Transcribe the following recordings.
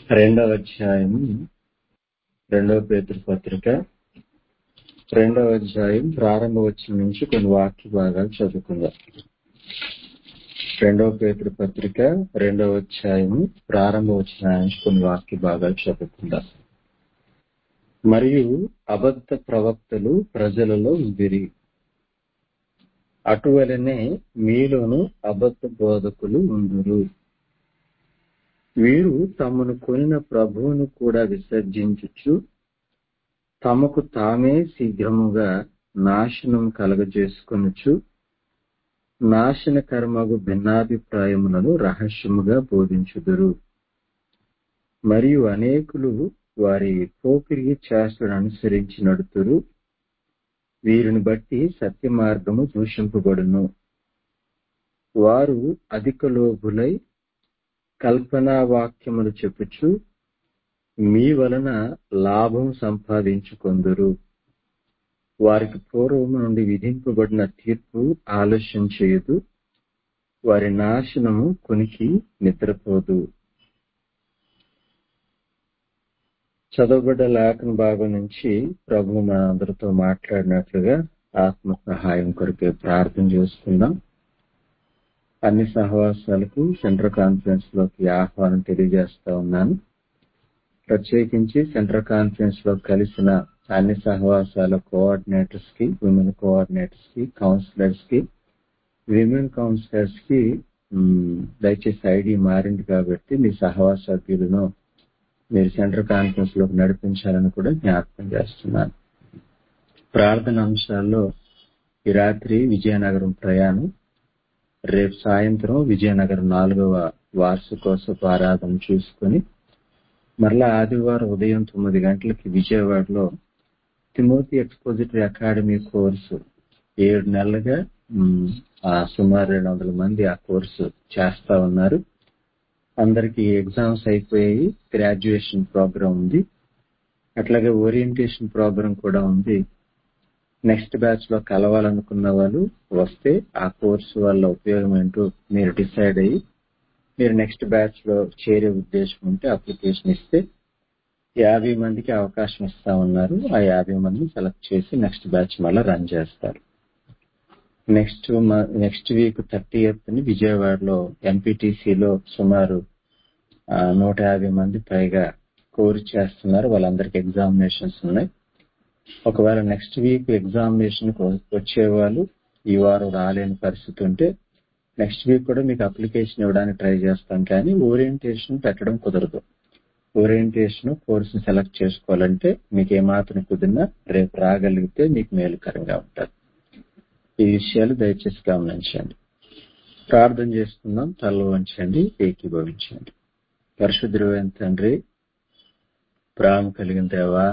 రెండవ అధ్యాయం రెండవ పేతురు పత్రిక రెండవ అధ్యాయం ప్రారంభ వచ్చిన నుంచి కొన్ని వాక్య భాగాలు చదువుకుందాం రెండవ పేతురు పత్రిక రెండవ అధ్యాయం ప్రారంభ వచ్చిన నుంచి కొన్ని వాక్య భాగాలు చదువుకుందాం మరియు అబద్ధ ప్రవక్తలు ప్రజలలో ఉందిరి అటువలనే మీలోను అబద్ధ బోధకులు ఉందురు వీరు తమను కొనిన ప్రభువును కూడా విసర్జించుచు తమకు తామే శీఘ్రముగా నాశనం కలగజేసుకొనుచు నాశన కర్మగు భిన్నాభిప్రాయములను రహస్యముగా బోధించుదురు మరియు అనేకులు వారి పోకిరి చేష్టను అనుసరించి నడుతురు వీరిని బట్టి సత్య మార్గము దూషింపబడును వారు అధిక లోబులై కల్పనా వాక్యములు చెప్పుచు మీ వలన లాభం సంపాదించుకొందురు వారికి పూర్వము నుండి విధింపబడిన తీర్పు ఆలస్యం చేయదు వారి నాశనము కొనికి నిద్రపోదు చదవబడ్డ లేఖన భాగం నుంచి ప్రభు మనందరితో మాట్లాడినట్లుగా ఆత్మ సహాయం కొరకే ప్రార్థన చేసుకుందాం అన్ని సహవాసాలకు సెంట్రల్ కాన్ఫరెన్స్ లోకి ఆహ్వానం తెలియజేస్తా ఉన్నాను ప్రత్యేకించి సెంట్రల్ కాన్ఫరెన్స్ లో కలిసిన అన్ని సహవాసాల కోఆర్డినేటర్స్ కి విమెన్ కోఆర్డినేటర్స్ కి కౌన్సిలర్స్ కి విమెన్ కౌన్సిలర్స్ కి దయచేసి ఐడి మారింది కాబట్టి మీ సహవాస సభ్యులను మీరు సెంట్రల్ కాన్ఫరెన్స్ లోకి నడిపించాలని కూడా జ్ఞాపకం చేస్తున్నాను ప్రార్థన అంశాల్లో ఈ రాత్రి విజయనగరం ప్రయాణం రేపు సాయంత్రం విజయనగరం నాలుగవ వార్షికోత్సవ ఆరాధన చూసుకుని మరలా ఆదివారం ఉదయం తొమ్మిది గంటలకి విజయవాడలో తిమోతి ఎక్స్పోజిటరీ అకాడమీ కోర్సు ఏడు నెలలుగా సుమారు రెండు వందల మంది ఆ కోర్సు చేస్తా ఉన్నారు అందరికి ఎగ్జామ్స్ అయిపోయాయి గ్రాడ్యుయేషన్ ప్రోగ్రామ్ ఉంది అట్లాగే ఓరియంటేషన్ ప్రోగ్రామ్ కూడా ఉంది నెక్స్ట్ బ్యాచ్ లో కలవాలనుకున్న వాళ్ళు వస్తే ఆ కోర్సు వల్ల ఉపయోగం ఏంటో మీరు డిసైడ్ అయ్యి మీరు నెక్స్ట్ బ్యాచ్ లో చేరే ఉద్దేశం ఉంటే అప్లికేషన్ ఇస్తే యాభై మందికి అవకాశం ఇస్తా ఉన్నారు ఆ యాభై మందిని సెలెక్ట్ చేసి నెక్స్ట్ బ్యాచ్ మళ్ళీ రన్ చేస్తారు next next week thirty eighth ని విజయవాడలో ఎంపీటీసీలో సుమారు నూట యాభై మంది పైగా కోర్ చేస్తున్నారు వాళ్ళందరికి ఎగ్జామినేషన్స్ ఉన్నాయి ఒకవేళ నెక్స్ట్ వీక్ ఎగ్జామినేషన్ వచ్చేవాళ్ళు ఈ వారం రాలేని పరిస్థితి ఉంటే నెక్స్ట్ వీక్ కూడా మీకు అప్లికేషన్ ఇవ్వడానికి ట్రై చేస్తాం కానీ ఓరియంటేషన్ పెట్టడం కుదరదు ఓరియంటేషన్ కోర్సుని సెలెక్ట్ చేసుకోవాలంటే మీకు ఏమాత్రం కుదిరినా రేపు రాగలిగితే మీకు మేలుకరంగా ఉంటుంది ఈ విషయాలు దయచేసి గమనించండి ప్రార్థన చేసుకుందాం తల వంచండి ఏకీభవించండి పరిశుద్ధుడైన తండ్రి ప్రాణం కలిగిన దేవా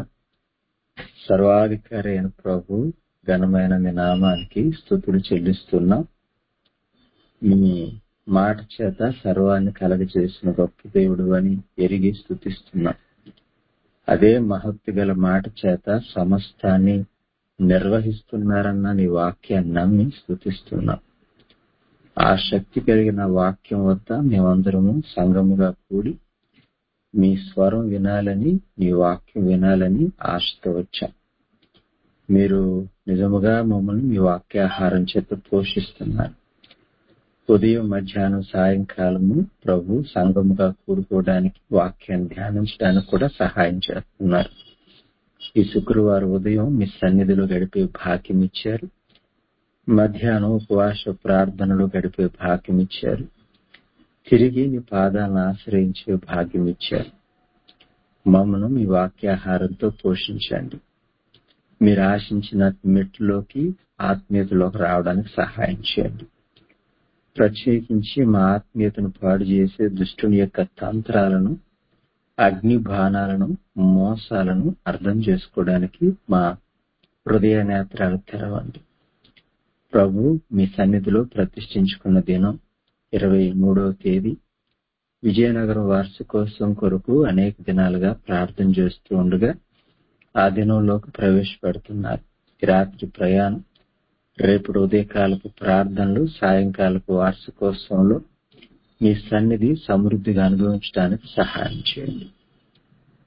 సర్వాధికారి అయిన ప్రభు ఘనమైన మీ నామానికి స్థుతులు చెల్లిస్తున్నాం మీ మాట చేత సర్వాన్ని కలగజేసిన గొప్ప దేవుడు అని ఎరిగి స్థుతిస్తున్నాం అదే మహత్తు గల మాట చేత సమస్తాన్ని నిర్వహిస్తున్నారన్న నీ వాక్యాన్ని నమ్మి స్థుతిస్తున్నాం ఆ శక్తి కలిగిన వాక్యం వద్ద మేమందరము సంగముగా కూడి మీ స్వరం వినాలని నీ వాక్యం వినాలని ఆశతో వచ్చాం మీరు నిజముగా మమ్మల్ని మీ వాక్యాహారం చేత పోషిస్తున్నారు ఉదయం మధ్యాహ్నం సాయంకాలము ప్రభు సంఘముగా కూడుకోవడానికి వాక్యాన్ని ధ్యానించడానికి కూడా సహాయం చేస్తున్నారు ఈ శుక్రవారం ఉదయం మీ సన్నిధిలో గడిపే భాగ్యం ఇచ్చారు మధ్యాహ్నం ఉపవాస ప్రార్థనలు గడిపే భాగ్యం ఇచ్చారు తిరిగి మీ పాదాలను ఆశ్రయించే భాగ్యం ఇచ్చారు మమ్మను మీ వాక్యాహారంతో పోషించండి మీరు ఆశించిన మెట్లోకి ఆత్మీయతలోకి రావడానికి సహాయం చేయండి ప్రత్యేకించి మా ఆత్మీయతను పాడు చేసే దుష్టుని యొక్క తంత్రాలను అగ్ని బాణాలను మోసాలను అర్థం చేసుకోవడానికి మా హృదయ నేత్రాలు తెరవండి ప్రభు మీ సన్నిధిలో ప్రతిష్ఠించుకున్న దినం ఇరవై మూడవ తేదీ విజయనగరం వార్షికోత్సవం కొరకు అనేక దినాలుగా ప్రార్థన చేస్తూ ఉండగా ఆ దినంలోకి ప్రవేశపెడుతున్నారు రాత్రి ప్రయాణం రేపుడు ఉదయకాలపు ప్రార్థనలు సాయంకాలపు వార్షికోత్సవంలో మీ సన్నిధి సమృద్ధిగా అనుభవించడానికి సహాయం చేయండి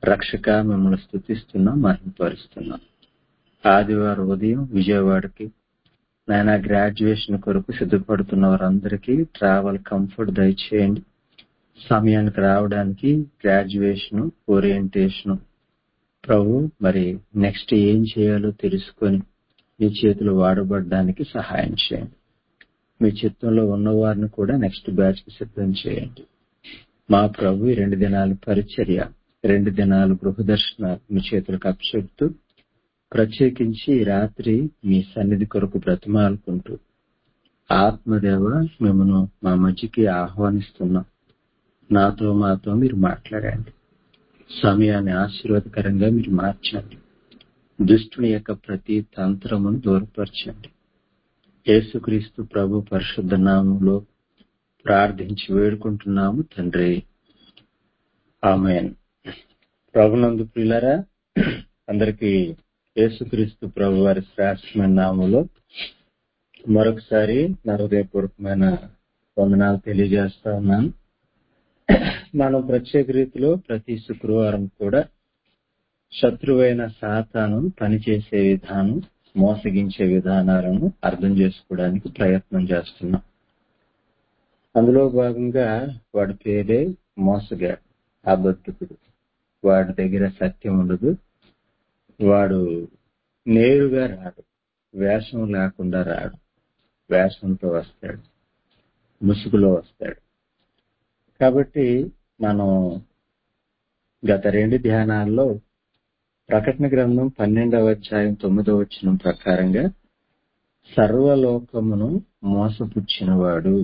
రక్షక మిమ్మల్ని స్థుతిస్తున్నాం మహిమపరుస్తున్నాం ఆదివారం ఉదయం విజయవాడకి నాయన గ్రాడ్యుయేషన్ కొరకు సిద్ధపడుతున్న వారందరికీ ట్రావెల్ కంఫర్ట్ దయచేయండి సమయానికి రావడానికి గ్రాడ్యుయేషన్ ఓరియంటేషన్ ప్రభు మరి నెక్స్ట్ ఏం చేయాలో తెలుసుకొని మీ చేతులు వాడబడడానికి సహాయం చేయండి మీ చిత్తంలో ఉన్నవారిని కూడా నెక్స్ట్ బ్యాచ్ కి సిద్ధం చేయండి మా ప్రభు ఈ రెండు దినాల పరిచర్య రెండు దినాలు గృహదర్శనాలు మీ చేతులకు అప్పచెప్తూ ప్రత్యేకించి ఈ రాత్రి మీ సన్నిధి కొరకు బ్రతిమాలుకుంటూ ఆత్మదేవ మిమ్మను మా మధ్యకి ఆహ్వానిస్తున్నాం నాతో మాతో మీరు మాట్లాడండి సమయాన్ని ఆశీర్వాదకరంగా మీరు మార్చండి దుష్టుని యొక్క ప్రతి తంత్రమును దూరపరచండి యేసుక్రీస్తు ప్రభు పరిశుద్ధ నామంలో ప్రార్థించి వేడుకుంటున్నాము తండ్రి ఆమెన్ ప్రభునందు ప్రియులరా అందరికీ యేసుక్రీస్తు ప్రభు వారి శ్రేష్టమైన నామంలో మరొకసారి నా హృదయపూర్వకమైన వందనాలు తెలియజేస్తా ఉన్నాను మనం ప్రత్యేక రీతిలో ప్రతి శుక్రవారం కూడా శత్రువైన సాతాను పనిచేసే విధానం మోసగించే విధానాలను అర్థం చేసుకోవడానికి ప్రయత్నం చేస్తున్నాం అందులో భాగంగా వాడి పేరే మోసగాడు అబద్ధకుడు వాడి దగ్గర సత్యం ఉండదు వాడు నేరుగా రాడు వేషం లేకుండా రాడు వేషంతో వస్తాడు ముసుగులో వస్తాడు కాబట్టి మనం గత రెండు ధ్యానాల్లో ప్రకటన గ్రంథం పన్నెండవ అధ్యాయం తొమ్మిదవ వచ్చిన ప్రకారంగా సర్వలోకమును మోసపుచ్చినవాడు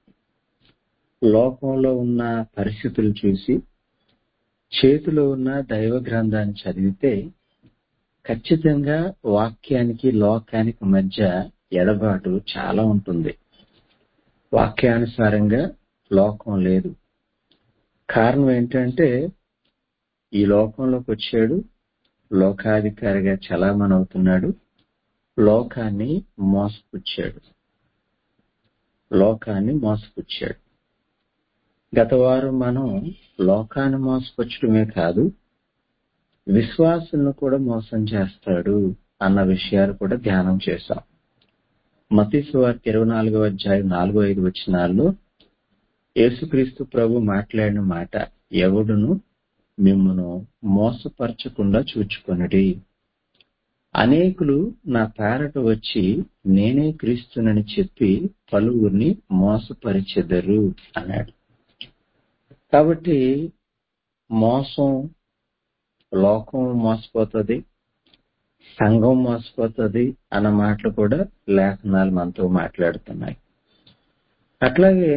లోకంలో ఉన్న పరిస్థితులు చూసి చేతిలో ఉన్న దైవ గ్రంథాన్ని చదివితే ఖచ్చితంగా వాక్యానికి లోకానికి మధ్య ఎడబాటు చాలా ఉంటుంది వాక్యానుసారంగా లోకం లేదు కారణం ఏంటంటే ఈ లోకంలోకి వచ్చాడు లోకాధికారిగా చలామణి అవుతున్నాడు లోకాన్ని మోసపుచ్చాడు లోకాన్ని మోసపుచ్చాడు గత వారం మనం లోకాన్ని మోసపుచ్చడమే కాదు విశ్వాసులను కూడా మోసం చేస్తాడు అన్న విషయాలు కూడా ధ్యానం చేశాం మతీశ్వార్త ఇరవై నాలుగో అధ్యాయం నాలుగో ఐదు వచ్చినాల్లో యేసుక్రీస్తు ప్రభు మాట్లాడిన మాట ఎవడును మిమ్మను మోసపరచకుండా చూచుకొనడి అనేకులు నా పేరట వచ్చి నేనే క్రీస్తునని చెప్పి పలువురిని మోసపరిచెదరు అన్నాడు కాబట్టి మోసం లోకం మోసపోతుంది సంఘం మోసపోతుంది అన్న మాటలు కూడా లేఖనాలు మనతో మాట్లాడుతున్నాయి అట్లాగే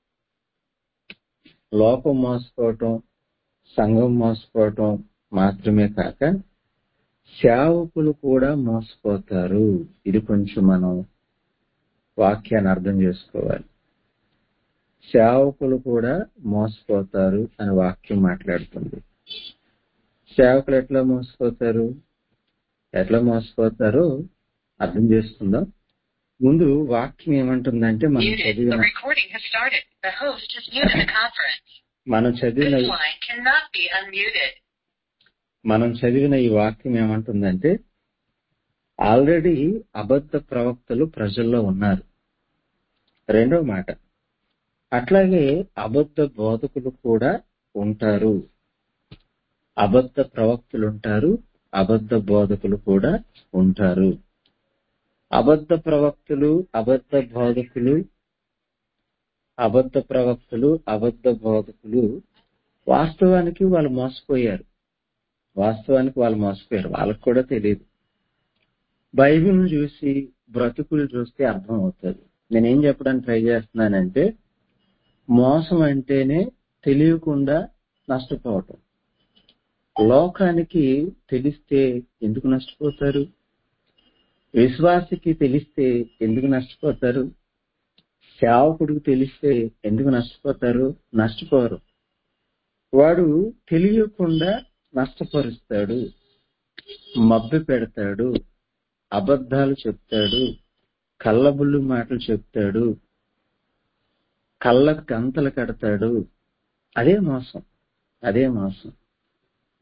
లోకం మోసపోవటం సంఘం మోసపోవటం మాత్రమే కాక సేవకులు కూడా మోసపోతారు ఇది కొంచెం మనం వాక్యాన్ని అర్థం చేసుకోవాలి సేవకులు కూడా మోసపోతారు అని వాక్యం మాట్లాడుతుంది సేవకులు ఎట్లా మోసపోతారు ఎట్లా మోసపోతారో అర్థం చేసుకుందాం ముందు వాక్యం ఏమంటుందంటే మనం Muted. The చదివిన recording has started. The host has muted the conference. మనం చదివిన This line cannot be unmuted. మనం చదివిన ఈ వాక్యం ఏమంటుందంటే ఆల్రెడీ అబద్ధ ప్రవక్తలు ప్రజల్లో ఉన్నారు రెండో మాట అట్లాగే అబద్ధ బోధకులు కూడా ఉంటారు అబద్ధ ప్రవక్తలు ఉంటారు అబద్ధ బోధకులు కూడా ఉంటారు అబద్ధ ప్రవక్తలు అబద్ధ బోధకులు అబద్ధ ప్రవక్తలు అబద్ధ బోధకులు వాస్తవానికి వాళ్ళు మోసపోయారు వాస్తవానికి వాళ్ళు మోసపోయారు వాళ్ళకు కూడా తెలియదు బైబిల్ను చూసి బ్రతుకులు చూస్తే అర్థం అవుతుంది నేనేం చెప్పడానికి ట్రై చేస్తున్నానంటే మోసం అంటేనే తెలియకుండా నష్టపోవటం లోకానికి తెలిస్తే ఎందుకు నష్టపోతారు విశ్వాసికి తెలిస్తే ఎందుకు నష్టపోతారు సేవకుడికి తెలిస్తే ఎందుకు నష్టపోతారు నష్టపోరు వాడు తెలియకుండా నష్టపరుస్తాడు మభ్య పెడతాడు అబద్ధాలు చెప్తాడు కళ్ళబుల్లు మాటలు చెప్తాడు కళ్ళకు గంతలు కడతాడు అదే మోసం అదే మోసం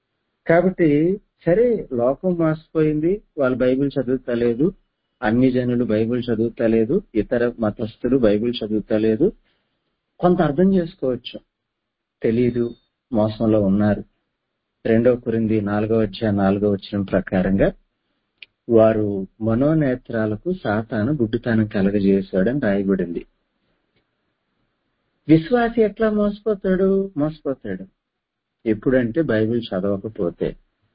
కాబట్టి సరే లోకం మోసపోయింది వాళ్ళు బైబిల్ చదువుతలేదు అన్ని జనులు బైబిల్ చదువుతలేదు ఇతర మతస్థులు బైబిల్ చదువుతలేదు కొంత అర్థం చేసుకోవచ్చు తెలీదు మోసంలో ఉన్నారు రెండో కురింది నాలుగో వచ్చా నాలుగో వచ్చిన ప్రకారంగా వారు మనోనేత్రాలకు సాతాను గుడ్డితనం కలగజేశాడని రాయబడింది విశ్వాసి ఎట్లా మోసపోతాడు మోసపోతాడు ఎప్పుడంటే బైబిల్ చదవకపోతే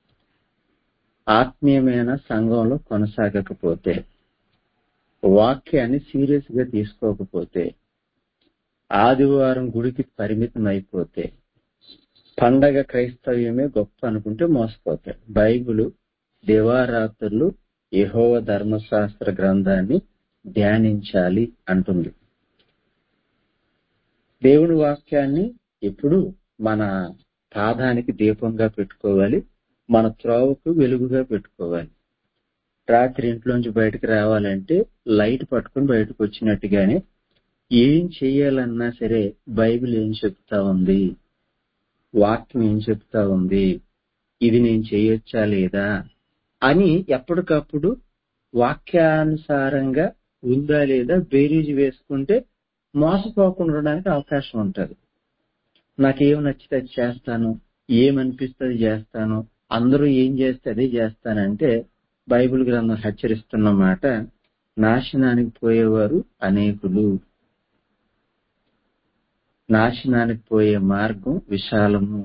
ఆత్మీయమైన సంఘంలో కొనసాగకపోతే వాక్యాన్ని సీరియస్ గా తీసుకోకపోతే ఆదివారం గుడికి పరిమితం అయిపోతే పండగ క్రైస్తవ్యమే గొప్ప అనుకుంటే మోసపోతాడు బైబిల్ దివారాత్రులు యెహోవ ధర్మశాస్త్ర గ్రంథాన్ని ధ్యానించాలి అంటుంది దేవుని వాక్యాన్ని ఎప్పుడు మన పాదానికి దీపంగా పెట్టుకోవాలి మన త్రోవకు వెలుగుగా పెట్టుకోవాలి రాత్రి ఇంట్లోంచి బయటకు రావాలంటే లైట్ పట్టుకుని బయటకు వచ్చినట్టుగానే ఏం చెయ్యాలన్నా సరే బైబిల్ ఏం చెప్తా ఉంది వాక్యం ఏం చెప్తా ఉంది ఇది నేను చేయొచ్చా లేదా అని ఎప్పటికప్పుడు వాక్యానుసారంగా ఉందా లేదా బేరీజ్ వేసుకుంటే మోసపోకుండా ఉండడానికి అవకాశం ఉంటుంది నాకేం నచ్చితే అది చేస్తాను ఏమనిపిస్తే అది చేస్తాను అందరూ ఏం చేస్తే అదే చేస్తానంటే బైబిల్ గ్రంథం హెచ్చరిస్తున్న మాట నాశనానికి పోయేవారు అనేకులు నాశనానికి పోయే మార్గం విశాలము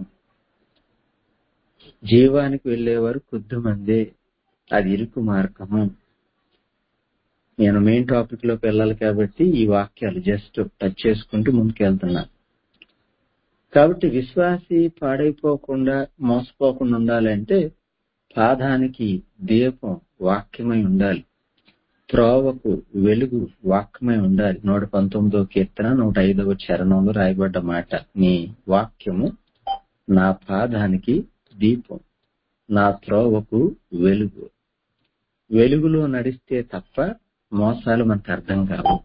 జీవానికి వెళ్లేవారు కొద్దిమందే అది ఇరుకు మార్గము నేను మెయిన్ టాపిక్ లోకి వెళ్ళాలి కాబట్టి ఈ వాక్యాలు జస్ట్ టచ్ చేసుకుంటూ ముందుకెళ్తున్నా కాబట్టి విశ్వాసి పాడైపోకుండా మోసపోకుండా ఉండాలంటే పాదానికి దీపం వాక్యమై ఉండాలి త్రోవకు వెలుగు వాక్యమై ఉండాలి నూట పంతొమ్మిదో కీర్తన నూట ఐదవ చరణంలో రాయబడ్డ మాట నీ వాక్యము నా పాదానికి దీపం నా త్రోవకు వెలుగు వెలుగులో నడిస్తే తప్ప మోసాలు మనకు అర్థం కావు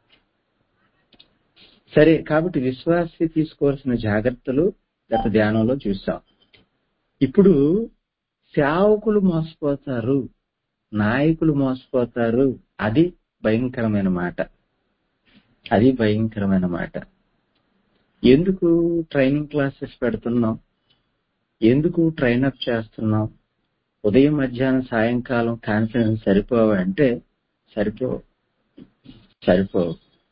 సరే కాబట్టి విశ్వాసి తీసుకోవాల్సిన జాగ్రత్తలు గత ధ్యానంలో చూసాం ఇప్పుడు సేవకులు మోసపోతారు నాయకులు మోసపోతారు అది భయంకరమైన మాట అది భయంకరమైన మాట ఎందుకు ట్రైనింగ్ క్లాసెస్ పెడుతున్నాం ఎందుకు ట్రైన్ అప్ చేస్తున్నాం ఉదయం మధ్యాహ్నం సాయంకాలం కాన్ఫరెన్స్ సరిపోవా అంటే సరిపోవు సరిపోవు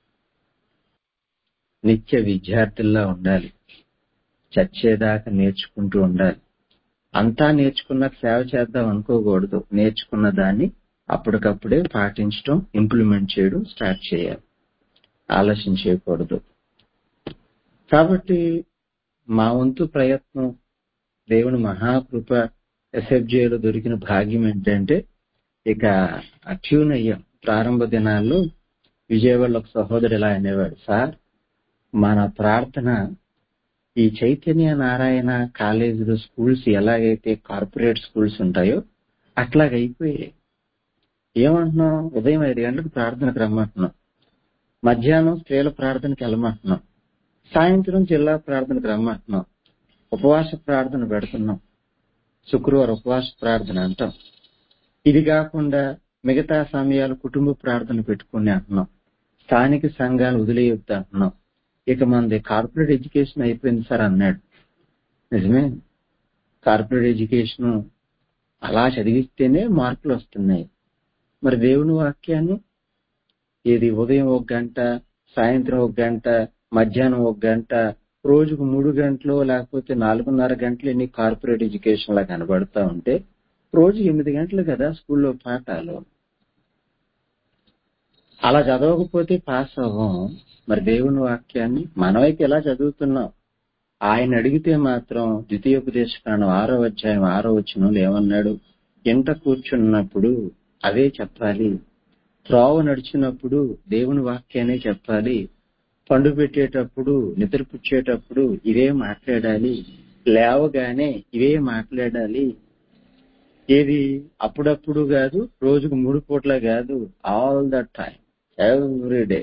నిత్య విద్యార్థుల్లా ఉండాలి చచ్చేదాకా నేర్చుకుంటూ ఉండాలి అంతా నేర్చుకున్నాక సేవ చేద్దాం అనుకోకూడదు నేర్చుకున్న దాన్ని అప్పటికప్పుడే పాటించడం ఇంప్లిమెంట్ చేయడం స్టార్ట్ చేయాలి ఆలస్యం చేయకూడదు కాబట్టి మా వంతు ప్రయత్నం దేవుని మహాకృప ఎస్ఎఫ్జేలో దొరికిన భాగ్యం ఏంటంటే ఇక అట్యూన్ అయ్యాం ప్రారంభ దినాల్లో విజయవాడలో ఒక సహోదరు ఇలా అనేవాడు సార్ మన ప్రార్థన ఈ చైతన్య నారాయణ కాలేజీలు స్కూల్స్ ఎలాగైతే కార్పొరేట్ స్కూల్స్ ఉంటాయో అట్లాగైపోయాయి ఏమంటున్నాం ఉదయం ఐదు గంటలకు ప్రార్థనకు రమ్మంటున్నాం మధ్యాహ్నం స్త్రీల ప్రార్థనకి వెళ్ళమంటున్నాం సాయంత్రం జిల్లా ప్రార్థనకు రమ్మంటున్నాం ఉపవాస ప్రార్థన పెడుతున్నాం శుక్రవారం ఉపవాస ప్రార్థన అంటాం ఇది కాకుండా మిగతా సమయాలు కుటుంబ ప్రార్థన పెట్టుకుని అంటున్నాం స్థానిక సంఘాలు వదిలేయొద్దు అంటున్నాం ఇక మనది కార్పొరేట్ ఎడ్యుకేషన్ అయిపోయింది సార్ అన్నాడు నిజమే కార్పొరేట్ ఎడ్యుకేషన్ అలా చదివిస్తేనే మార్కులు వస్తున్నాయి మరి దేవుని వాక్యాన్ని ఇది ఉదయం ఒక గంట సాయంత్రం ఒక గంట మధ్యాహ్నం ఒక గంట రోజుకు మూడు గంటలు లేకపోతే నాలుగున్నర గంటలు ఎన్ని కార్పొరేట్ ఎడ్యుకేషన్ లా కనబడతా ఉంటే రోజు ఎనిమిది గంటలు కదా స్కూల్లో పాఠాలు అలా చదవకపోతే పాస్ అవ్వం మరి దేవుని వాక్యాన్ని మనమైతే ఎలా చదువుతున్నాం ఆయన అడిగితే మాత్రం ద్వితీయోపదేశకాండం ఆరో అధ్యాయం ఆరో వచ్చిన ఏమన్నాడు ఎంట కూర్చున్నప్పుడు అవే చెప్పాలి త్రోవ నడిచినప్పుడు దేవుని వాక్యాన్ని చెప్పాలి పండు పెట్టేటప్పుడు నిద్రపుచ్చేటప్పుడు ఇవే మాట్లాడాలి లేవగానే ఇవే మాట్లాడాలి ఏది అప్పుడప్పుడు కాదు రోజుకు మూడు పూట్ల కాదు all the time every day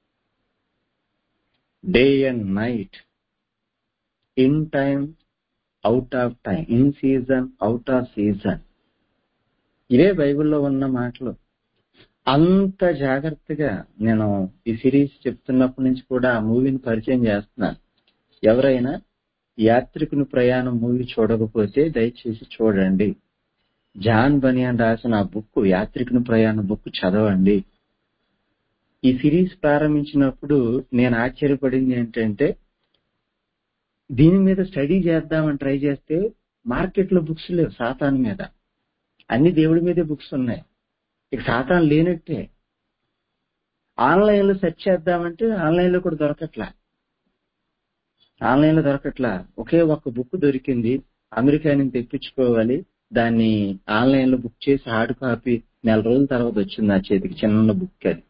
day and night in time out of time in season out of season ఇవే బైబిల్లో ఉన్న మాటలు అంత జాగ్రత్తగా నేను ఈ సిరీస్ చెప్తున్నప్పటి నుంచి కూడా ఆ మూవీని పరిచయం చేస్తున్నాను ఎవరైనా యాత్రికుని ప్రయాణం మూవీ చూడకపోతే దయచేసి చూడండి జాన్ బనియాన్ రాసిన ఆ బుక్ యాత్రికుని ప్రయాణ బుక్ చదవండి ఈ సిరీస్ ప్రారంభించినప్పుడు నేను ఆశ్చర్యపడింది ఏంటంటే దీని మీద స్టడీ చేద్దామని ట్రై చేస్తే మార్కెట్ లో బుక్స్ లేవు సాతాన్ మీద అన్ని దేవుడి మీదే బుక్స్ ఉన్నాయి ఇక సాతాన్ లేనట్టే ఆన్లైన్ లో సెర్చ్ చేద్దామంటే ఆన్లైన్ లో కూడా దొరకట్లా ఆన్లైన్ లో దొరకట్లా ఒకే ఒక్క బుక్ దొరికింది అమెరికా నుంచి తెప్పించుకోవాలి దాన్ని ఆన్లైన్ లో బుక్ చేసి హార్డ్ కాపీ నెల రోజుల తర్వాత వచ్చింది నా చేతికి చిన్న బుక్ అది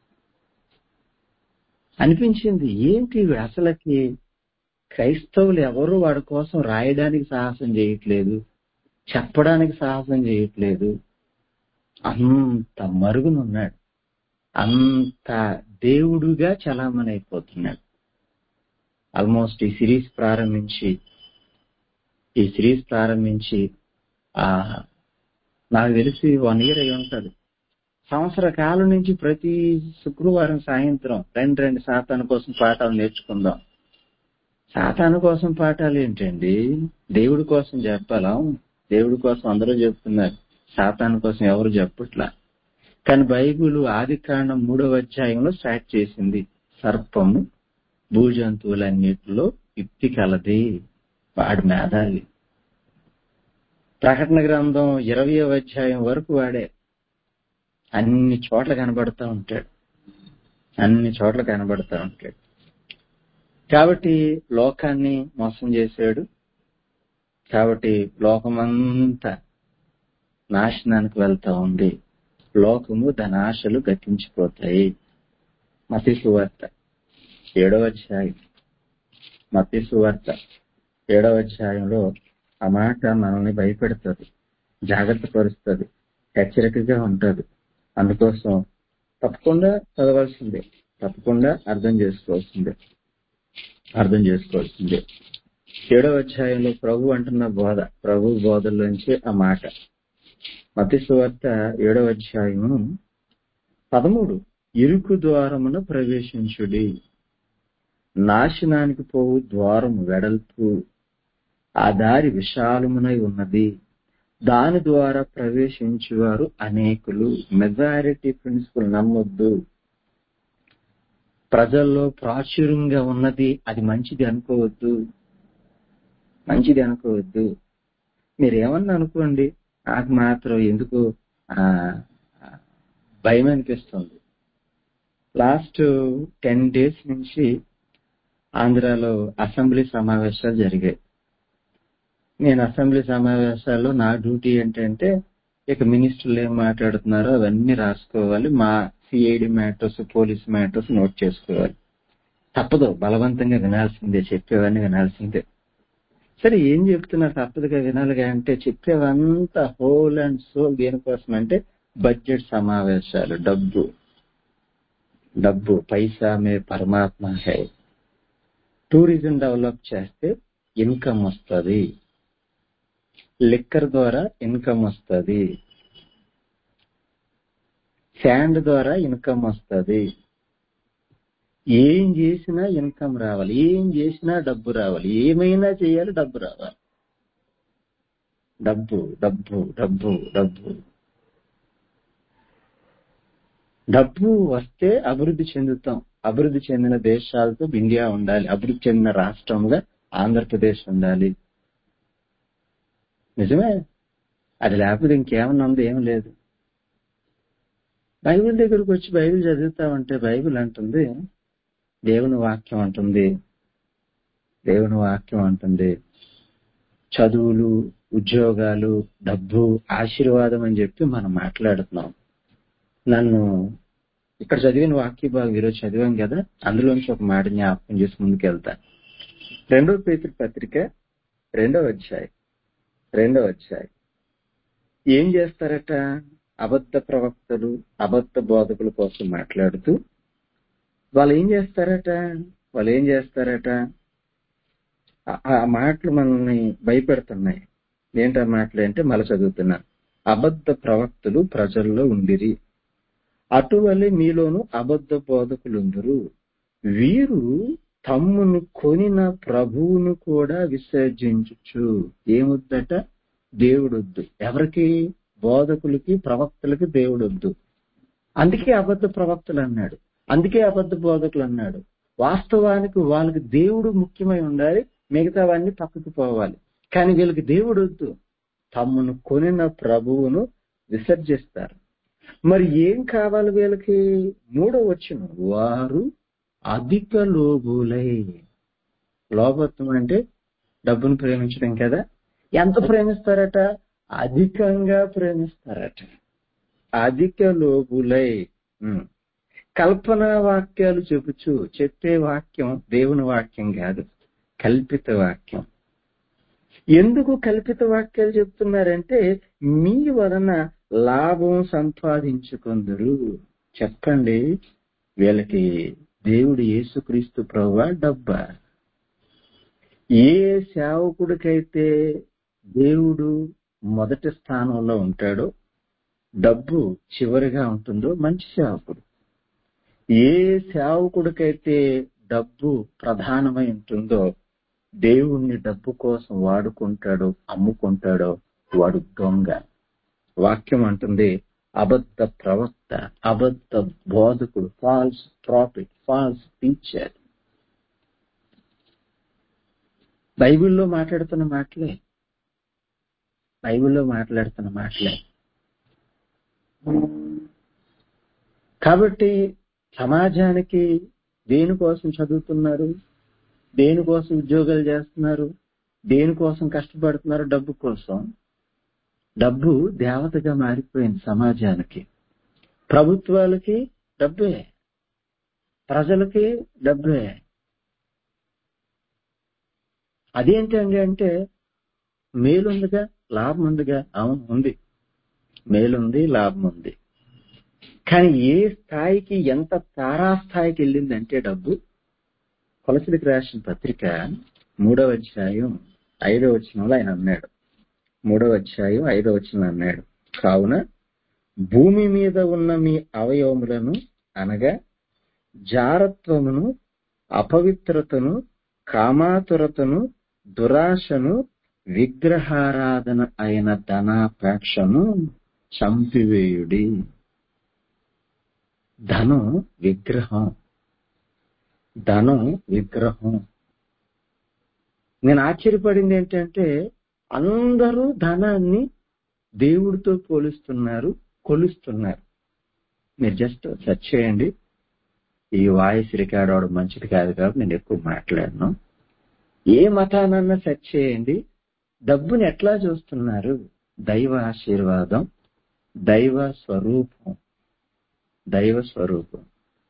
అనిపించింది ఏంటి అసలకి క్రైస్తవులు ఎవరు వాడి కోసం రాయడానికి సాహసం చేయట్లేదు చెప్పడానికి సాహసం చేయట్లేదు అంత మరుగునున్నాడు అంత దేవుడుగా చలామణి అయిపోతున్నాడు ఆల్మోస్ట్ ఈ సిరీస్ ప్రారంభించి ఈ సిరీస్ ప్రారంభించి ఆ నాకు తెలిసి వన్ ఇయర్ అయి ఉంటది సంవత్సర కాలం నుంచి ప్రతి శుక్రవారం సాయంత్రం రెండు రెండు సాతాను కోసం పాఠాలు నేర్చుకుందాం సాతాను కోసం పాఠాలు ఏంటండి దేవుడి కోసం చెప్పాలా దేవుడి కోసం అందరూ చెప్తున్నారు సాతాను కోసం ఎవరు చెప్పట్లా కానీ బైబుల్ ఆది కాండం మూడవ అధ్యాయంలో స్టార్ట్ చేసింది సర్పము భూజంతువులన్నిటిలో యుక్తి కలది వాడి మేధావి ప్రకటన గ్రంథం ఇరవై అధ్యాయం వరకు వాడే అన్ని చోట్ల కనబడతా ఉంటాడు అన్ని చోట్ల కనబడతా ఉంటాడు కాబట్టి లోకాన్ని మోసం చేశాడు కాబట్టి లోకమంతా నాశనానికి వెళ్తా ఉంది లోకము దాని ఆశలు గతించిపోతాయి మతి సువార్త ఏడవ అధ్యాయం మతి సువార్త ఏడవ అధ్యాయంలో ఆ మాట మనల్ని భయపెడుతుంది జాగ్రత్త పరుస్తుంది హెచ్చరికగా ఉంటుంది అందుకోసం తప్పకుండా చదవాల్సిందే తప్పకుండా అర్థం చేసుకోవాల్సిందే అర్థం చేసుకోవాల్సిందే ఏడవ అధ్యాయంలో ప్రభు అంటున్న బోధ ప్రభు బోధల్లోంచి ఆ మాట మతి సువార్త ఏడవ అధ్యాయము పదమూడు ఇరుకు ద్వారమున ప్రవేశించుడి నాశనానికి పోవు ద్వారము వెడల్పు ఆ దారి విశాలమునై ఉన్నది దాని ద్వారా ప్రవేశించేవారు అనేకులు మెజారిటీ ప్రిన్సిపల్ నమ్మొద్దు ప్రజల్లో ప్రాచుర్యంగా ఉన్నది అది మంచిది అనుకోవద్దు మంచిది అనుకోవద్దు మీరు ఏమన్నా అనుకోండి నాకు మాత్రం ఎందుకు ఆ భయం అనిపిస్తుంది లాస్ట్ టెన్ డేస్ నుంచి ఆంధ్రాలో అసెంబ్లీ సమావేశాలు జరిగాయి నేను అసెంబ్లీ సమావేశాల్లో నా డ్యూటీ ఏంటంటే ఇక మినిస్టర్లు ఏం మాట్లాడుతున్నారో అవన్నీ రాసుకోవాలి మా CID matters police matters note చేసుకోవాలి తప్పదు బలవంతంగా వినాల్సిందే చెప్పేవన్నీ వినాల్సిందే సరే ఏం చెప్తున్నారు తప్పదుగా వినాలిగా అంటే చెప్పేవంతా హోల్ అండ్ సోల్ దేనికోసం అంటే బడ్జెట్ సమావేశాలు డబ్బు డబ్బు పైసా మే పరమాత్మ హై టూరిజం డెవలప్ చేస్తే ఇన్కమ్ వస్తుంది లిక్కర్ ద్వారా ఇన్కమ్ వస్తుంది శాండ్ ద్వారా ఇన్కమ్ వస్తుంది ఏం చేసినా ఇన్కమ్ రావాలి ఏం చేసినా డబ్బు రావాలి ఏమైనా చేయాలి డబ్బు రావాలి డబ్బు డబ్బు డబ్బు డబ్బు డబ్బు వస్తే అభివృద్ధి చెందుతాం అభివృద్ధి చెందిన దేశాలతో ఇండియా ఉండాలి అభివృద్ధి చెందిన రాష్ట్రంగా ఆంధ్రప్రదేశ్ ఉండాలి నిజమే అది లేకపోతే ఇంకేమన్నా ఉంది ఏం లేదు బైబిల్ దగ్గరకు వచ్చి బైబిల్ చదువుతామంటే బైబిల్ అంటుంది దేవుని వాక్యం అంటుంది దేవుని వాక్యం అంటుంది చదువులు ఉద్యోగాలు డబ్బు ఆశీర్వాదం అని చెప్పి మనం మాట్లాడుతున్నాం నన్ను ఇక్కడ చదివిన వాక్య భాగం ఈరోజు చదివాం కదా అందులోంచి ఒక మాట జ్ఞాపకం చేసి ముందుకెళ్తా రెండవ పేతృ పత్రిక రెండవ అధ్యాయం రెండవ అధ్యాయం ఏం చేస్తారట అబద్ధ ప్రవక్తలు అబద్ధ బోధకుల కోసం మాట్లాడుతూ వాళ్ళు ఏం చేస్తారట వాళ్ళు ఏం చేస్తారట ఆ- ఆ మాటలు మనల్ని భయపెడుతున్నాయి ఏంటి ఆ మాటలు అంటే మళ్ళీ చదువుతున్నాను అబద్ధ ప్రవక్తలు ప్రజల్లో ఉండిరి అటువలే మీలోను అబద్ధ బోధకులుందరు వీరు తమ్మును కొనిన ప్రభువును కూడా విసర్జించుచు ఏమొద్దట దేవుడొద్దు ఎవరికి బోధకులకి ప్రవక్తలకి దేవుడొద్దు అందుకే అబద్ధ ప్రవక్తలు అన్నాడు అందుకే అబద్ధ బోధకులు అన్నాడు వాస్తవానికి వాళ్ళకి దేవుడు ముఖ్యమై ఉండాలి మిగతావన్నీ పక్కకు పోవాలి కానీ వీళ్ళకి దేవుడు వద్దు తమ్మును కొనిన ప్రభువును విసర్జిస్తారు మరి ఏం కావాలి వీళ్ళకి మూడో వచ్చిన వారు అధిక లోబులై లోభత్వం అంటే డబ్బును ప్రేమించడం కదా ఎంత ప్రేమిస్తారట అధికంగా ప్రేమిస్తారట అధిక లోబులై ఉమ్. కల్పనా వాక్యాలు చెబుచు చెప్పే వాక్యం దేవుని వాక్యం కాదు కల్పిత వాక్యం ఎందుకు కల్పిత వాక్యాలు చెప్తున్నారంటే మీ వలన లాభం సంపాదించుకుందరు చెప్పండి వీళ్ళకి దేవుడు యేసుక్రీస్తు ప్రభువా డబ్బా ఏ సేవకుడికైతే దేవుడు మొదటి స్థానంలో ఉంటాడో డబ్బు చివరిగా ఉంటుందో మంచి సేవకుడు ఏ సేవకుడికైతే డబ్బు ప్రధానమై ఉంటుందో దేవుణ్ణి డబ్బు కోసం వాడుకుంటాడో అమ్ముకుంటాడో వాడు దొంగ వాక్యం అంటుంది అబద్ధ ప్రవక్త అబద్ధ బోధకుడు ఫాల్స్ ప్రాఫిట్ ఫాల్స్ టీచర్ బైబిల్లో మాట్లాడుతున్న మాటలే బైబిల్లో మాట్లాడుతున్న మాటలే కాబట్టి సమాజానికి దేనికోసం చదువుతున్నారు దేనికోసం ఉద్యోగాలు చేస్తున్నారు దేనికోసం కష్టపడుతున్నారు డబ్బు కోసం డబ్బు దేవతగా మారిపోయింది సమాజానికి ప్రభుత్వాలకి డబ్బే ప్రజలకి డబ్బే అదేంటండి అంటే మేలుందిగా లాభం ఉందిగా అవును ఉంది మేలుంది లాభం ఉంది కానీ ఏ స్థాయికి ఎంత తారాస్థాయికి వెళ్ళిందంటే డబ్బు కొలసలికి రాసిన పత్రిక మూడవ అధ్యాయం ఐదవ వచనంలో ఆయన అన్నాడు మూడవ అధ్యాయం ఐదవ వచనం అన్నాడు కావున భూమి మీద ఉన్న మీ అవయవములను అనగా జారత్వమును అపవిత్రతను కామాతురతను దురాశను విగ్రహారాధన అయిన ధనాపేక్షను చంపివేయుడి ధనం విగ్రహం ధనం విగ్రహం నేను ఆశ్చర్యపడింది ఏంటంటే అందరూ ధనాన్ని దేవుడితో పోలుస్తున్నారు కొలుస్తున్నారు మీరు జస్ట్ సెర్చ్ చేయండి ఈ వాయిస్ రికార్డ్ అవడం మంచిది కాదు కాబట్టి నేను ఎక్కువ మాట్లాడను ఏ మతానన్నా సెర్చ్ చేయండి డబ్బుని ఎట్లా చూస్తున్నారు దైవ ఆశీర్వాదం దైవ స్వరూపం దైవ స్వరూపం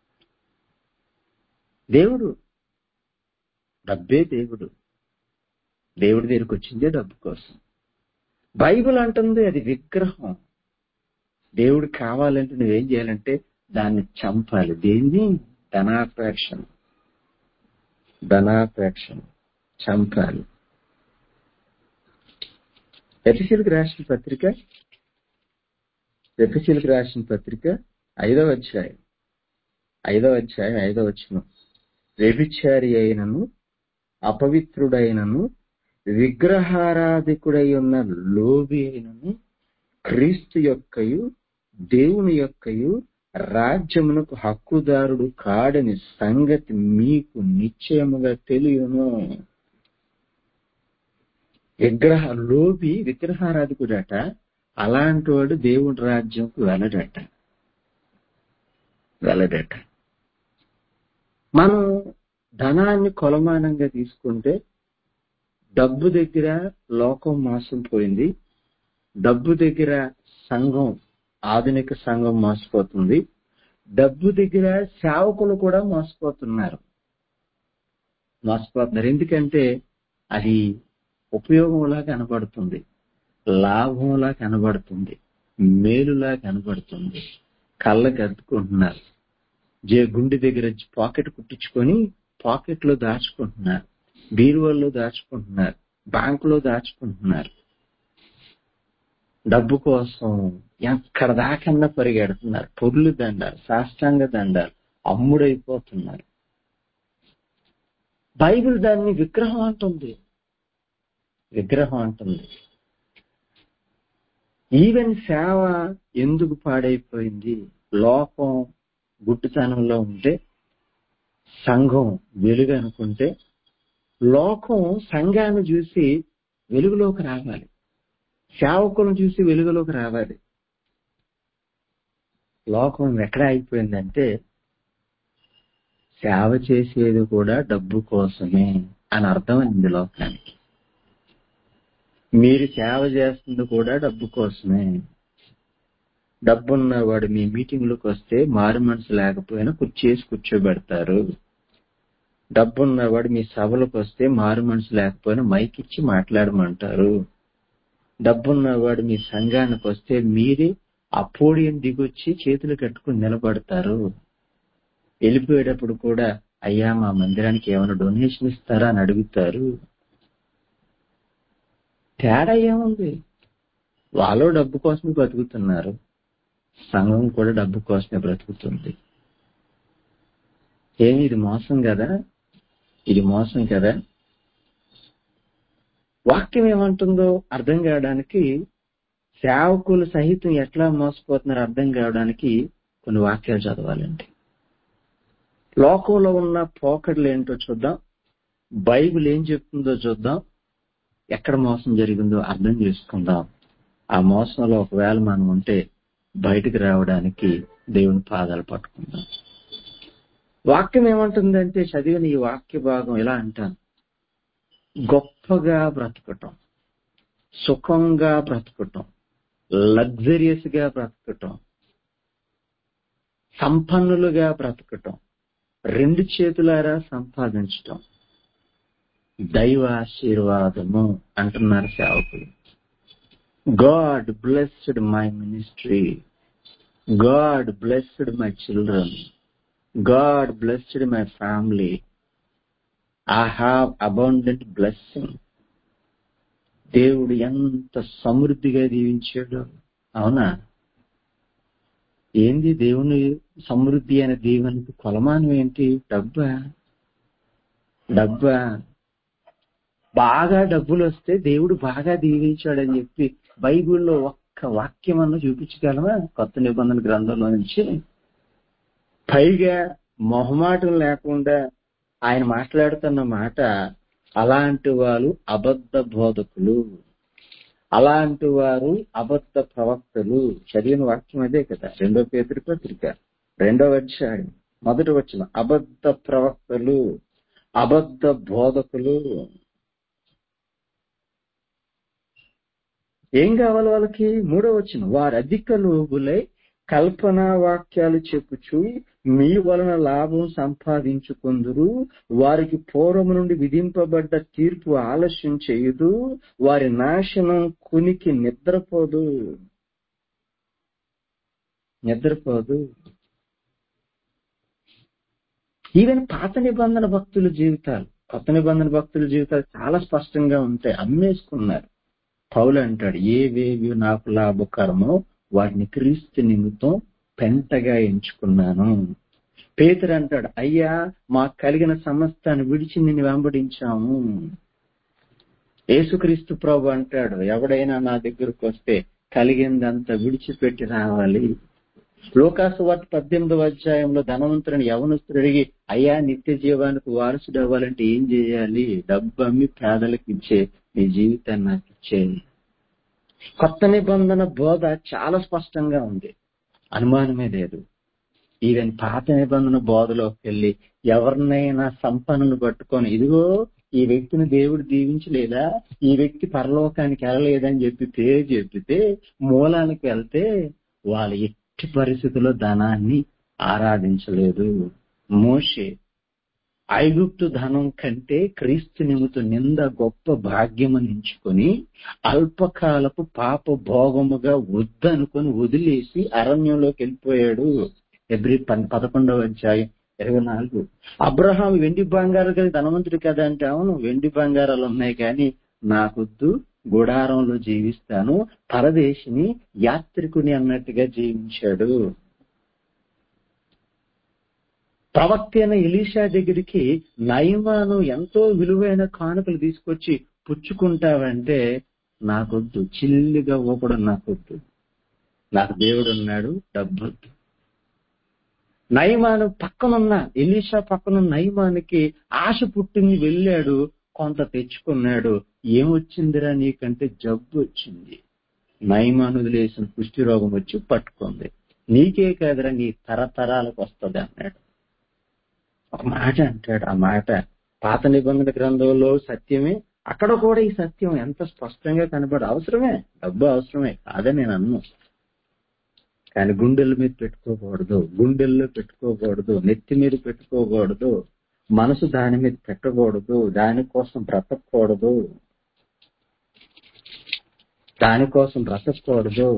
దేవుడు డబ్బే దేవుడు దేవుడి దగ్గరికి వచ్చిందే డబ్బు కోసం బైబిల్ అంటుంది అది విగ్రహం దేవుడు కావాలంటే నువ్వేం చేయాలంటే దాన్ని చంపాలి దేన్ని ధనాపేక్షను ధనాపేక్షను చంపాలి ఎఫిసిల్కి రాసిన పత్రిక ఎఫిసిల్కి రాసిన పత్రిక ఐదవ అధ్యాయం ఐదవ అధ్యాయం ఐదవ వచనం వ్యభిచారి అయినను అపవిత్రుడైనను విగ్రహారాధికుడై ఉన్న లోబి అయినను క్రీస్తు యొక్కయు దేవుని యొక్కయు రాజ్యమునకు హక్కుదారుడు కాడని సంగతి మీకు నిశ్చయముగా తెలియను విగ్రహ లోబి విగ్రహారాధికుడట అలాంటి వాడు దేవుడి రాజ్యంకు వెళ్ళడట వెళ్ళడట మనం ధనాన్ని కొలమానంగా తీసుకుంటే డబ్బు దగ్గర లోకం మోసం పోయింది డబ్బు దగ్గర సంఘం ఆధునిక సంఘం మోసపోతుంది డబ్బు దగ్గర సేవకులు కూడా మోసపోతున్నారు మోసపోతున్నారు ఎందుకంటే అది ఉపయోగంలా కనబడుతుంది లాభంలా కనబడుతుంది మేలులా కనబడుతుంది కళ్ళకి అద్దుకుంటున్నారు జే గుండె దగ్గర పాకెట్ కుట్టించుకొని పాకెట్ లో దాచుకుంటున్నారు బీరువాల్లో దాచుకుంటున్నారు బ్యాంకులో దాచుకుంటున్నారు డబ్బు కోసం ఎక్కడ దాకన్నా పరిగెడుతున్నారు పొర్లు దండాలు సాష్టాంగ దండాలు అమ్ముడైపోతున్నారు బైబిల్ దాన్ని విగ్రహం అంటుంది విగ్రహం అంటుంది ఈవెన్ సేవ ఎందుకు పాడైపోయింది లోకం గుడ్డితనంలో ఉంటే సంఘం వెలుగు అనుకుంటే లోకం సంఘాన్ని చూసి వెలుగులోకి రావాలి సేవకులను చూసి వెలుగులోకి రావాలి లోకం ఎక్కడ అయిపోయిందంటే సేవ చేసేది కూడా డబ్బు కోసమే అని అర్థమైంది లోకానికి మీరు సేవ చేస్తుంది కూడా డబ్బు కోసమే డబ్బున్నవాడు మీ మీటింగ్లకు వస్తే మారు మనసు లేకపోయినా కుర్చేసి కూర్చోబెడతారు డబ్బున్నవాడు మీ సభలకు వస్తే మారు మనసు లేకపోయినా మైక్ ఇచ్చి మాట్లాడమంటారు డబ్బున్నవాడు మీ సంఘానికి వస్తే మీరే ఆ పోడియం దిగొచ్చి చేతులు కట్టుకుని నిలబడతారు వెళ్ళిపోయేటప్పుడు కూడా అయ్యా మా మందిరానికి ఏమైనా డొనేషన్ ఇస్తారా అని అడుగుతారు తేడా ఏముంది వాళ్ళు డబ్బు కోసమే బతుకుతున్నారు సంఘం కూడా డబ్బు కోసమే బ్రతుకుతుంది ఏమి ఇది మోసం కదా ఇది మోసం కదా వాక్యం ఏమంటుందో అర్థం కావడానికి సేవకులు సహితం ఎట్లా మోసపోతున్నారో అర్థం కావడానికి కొన్ని వాక్యాలు చదవాలండి లోకంలో ఉన్న పోకడలు ఏంటో చూద్దాం బైబిల్ ఏం చెప్తుందో చూద్దాం ఎక్కడ మోసం జరిగిందో అర్థం చేసుకుందాం ఆ మోసంలో ఒకవేళ మనం ఉంటే బయటికి రావడానికి దేవుని పాదాలు పట్టుకుందాం వాక్యం ఏమంటుందంటే చదివిన ఈ వాక్య భాగం ఎలా అంటాను గొప్పగా బ్రతకటం సుఖంగా బ్రతకటం లగ్జరియస్ గా బ్రతకటం సంపన్నులుగా బ్రతకటం రెండు చేతులారా సంపాదించటం దైవ ఆశీర్వాదము అంటున్నారు సేవకులు God blessed my ministry God blessed my children God blessed my family I have abundant blessing దేవుడు ఎంత సమృద్ధిగా దీవించాడు అవునా ఏంది దేవుని సమృద్ధి అనే దేవునికి కొలమానం ఏంటి డబ్బా డబ్బా బాగా డబ్బులు వస్తే దేవుడు బాగా దీవించాడని చెప్పి బైబిల్లో ఒక్క వాక్యం అన్న చూపించగలమా కొత్త నిబంధన గ్రంథంలో నుంచి పైగా మొహమాటం లేకుండా ఆయన మాట్లాడుతున్న మాట అలాంటి వారు అబద్ధ బోధకులు అలాంటి వారు అబద్ధ ప్రవక్తలు చదివిన వాక్యం అదే కదా రెండో పేతుడి పత్రిక రెండవ అధ్యాయం మొదటి వచ్చిన అబద్ధ ప్రవక్తలు అబద్ధ బోధకులు ఏం కావాలి వాళ్ళకి మూడో వచ్చిన వారు అధిక లోబులై కల్పనా వాక్యాలు చెప్పుచు మీ వలన లాభం సంపాదించుకుందురు వారికి పూర్వము నుండి విధింపబడ్డ తీర్పు ఆలస్యం చేయదు వారి నాశనం కునికి నిద్రపోదు నిద్రపోదు ఈవెన్ పాత నిబంధన భక్తుల జీవితాలు కొత్త నిబంధన భక్తుల జీవితాలు చాలా స్పష్టంగా ఉంటాయి అమ్మేసుకున్నారు పౌలు అంటాడు ఏవేవి నాకు లాభకరమో వాటిని క్రీస్తు నిమిత్తం పెంటగా ఎంచుకున్నాను పేతురు అంటాడు అయ్యా మాకు కలిగిన సమస్తాన్ని విడిచి నిన్ను వెంబడించాము యేసుక్రీస్తు ప్రభు అంటాడు ఎవడైనా నా దగ్గరకు వస్తే కలిగిందంతా విడిచిపెట్టి రావాలి లోకాసు వార్త పద్దెనిమిదవ అధ్యాయంలో ధనవంతుని యవనస్తుడు అడిగి అయ్యా నిత్య జీవానికి వారసుడు అవ్వాలంటే ఏం చేయాలి డబ్బు అమ్మి పేదలకు ఇచ్చే నీ జీవితాన్ని నాకు ఇచ్చేయి కొత్త నిబంధన బోధ చాలా స్పష్టంగా ఉంది అనుమానమే లేదు ఈవెన్ పాత నిబంధన బోధలోకి వెళ్ళి ఎవరినైనా సంపన్నులు పట్టుకొని ఇదిగో ఈ వ్యక్తిని దేవుడు దీవించలేదా ఈ వ్యక్తి పరలోకానికి వెళ్ళలేదని చెప్పి పేరు చెప్పితే మూలానికి వెళ్తే వాళ్ళ ఎట్టి పరిస్థితుల్లో ధనాన్ని ఆరాధించలేదు మోషే ఐగుప్తు ధనం కంటే క్రీస్తు నిమిత్తం నింద గొప్ప భాగ్యమని ఎంచుకొని అల్పకాలపు పాప భోగముగా వద్దనుకొని వదిలేసి అరణ్యంలోకి వెళ్ళిపోయాడు ఎబ్రి పదకొండవ అధ్యాయం ఇరవై నాలుగు అబ్రహాం వెండి బంగారు కలిగి ధనవంతుడు కదా అంటే అవును వెండి బంగారాలు ఉన్నాయి కానీ నాకొద్దు గుడారంలో జీవిస్తాను పరదేశిని యాత్రికుని అన్నట్టుగా జీవించాడు ప్రవక్త అయిన ఎలీషా దగ్గరికి నయమాను ఎంతో విలువైన కానుకలు తీసుకొచ్చి పుచ్చుకుంటావంటే నాకొద్దు చిల్లిగా ఊపడం నాకొద్దు నాకు దేవుడు ఉన్నాడు డబ్బొద్దు నయమాను పక్కనున్న ఎలీషా పక్కన నయమానికి ఆశ పుట్టింది వెళ్ళాడు కొంత తెచ్చుకున్నాడు ఏమొచ్చిందిరా నీకంటే జబ్బు వచ్చింది నయమాను వదిలేసిన కుష్టి రోగం వచ్చి పట్టుకుంది నీకే కాదురా నీ తరతరాలకు వస్తుంది అన్నాడు ఒక మాట అంటాడు ఆ మాట పాత నిబంధన గ్రంథంలో సత్యమే అక్కడ కూడా ఈ సత్యం ఎంత స్పష్టంగా కనబడ అవసరమే డబ్బు అవసరమే కాదని నేను అన్ను కానీ గుండెల మీద పెట్టుకోకూడదు గుండెల్లో పెట్టుకోకూడదు నెత్తి మీద పెట్టుకోకూడదు మనసు దాని మీద పెట్టకూడదు దానికోసం బ్రతకూడదు దానికోసం బ్రతకూడదు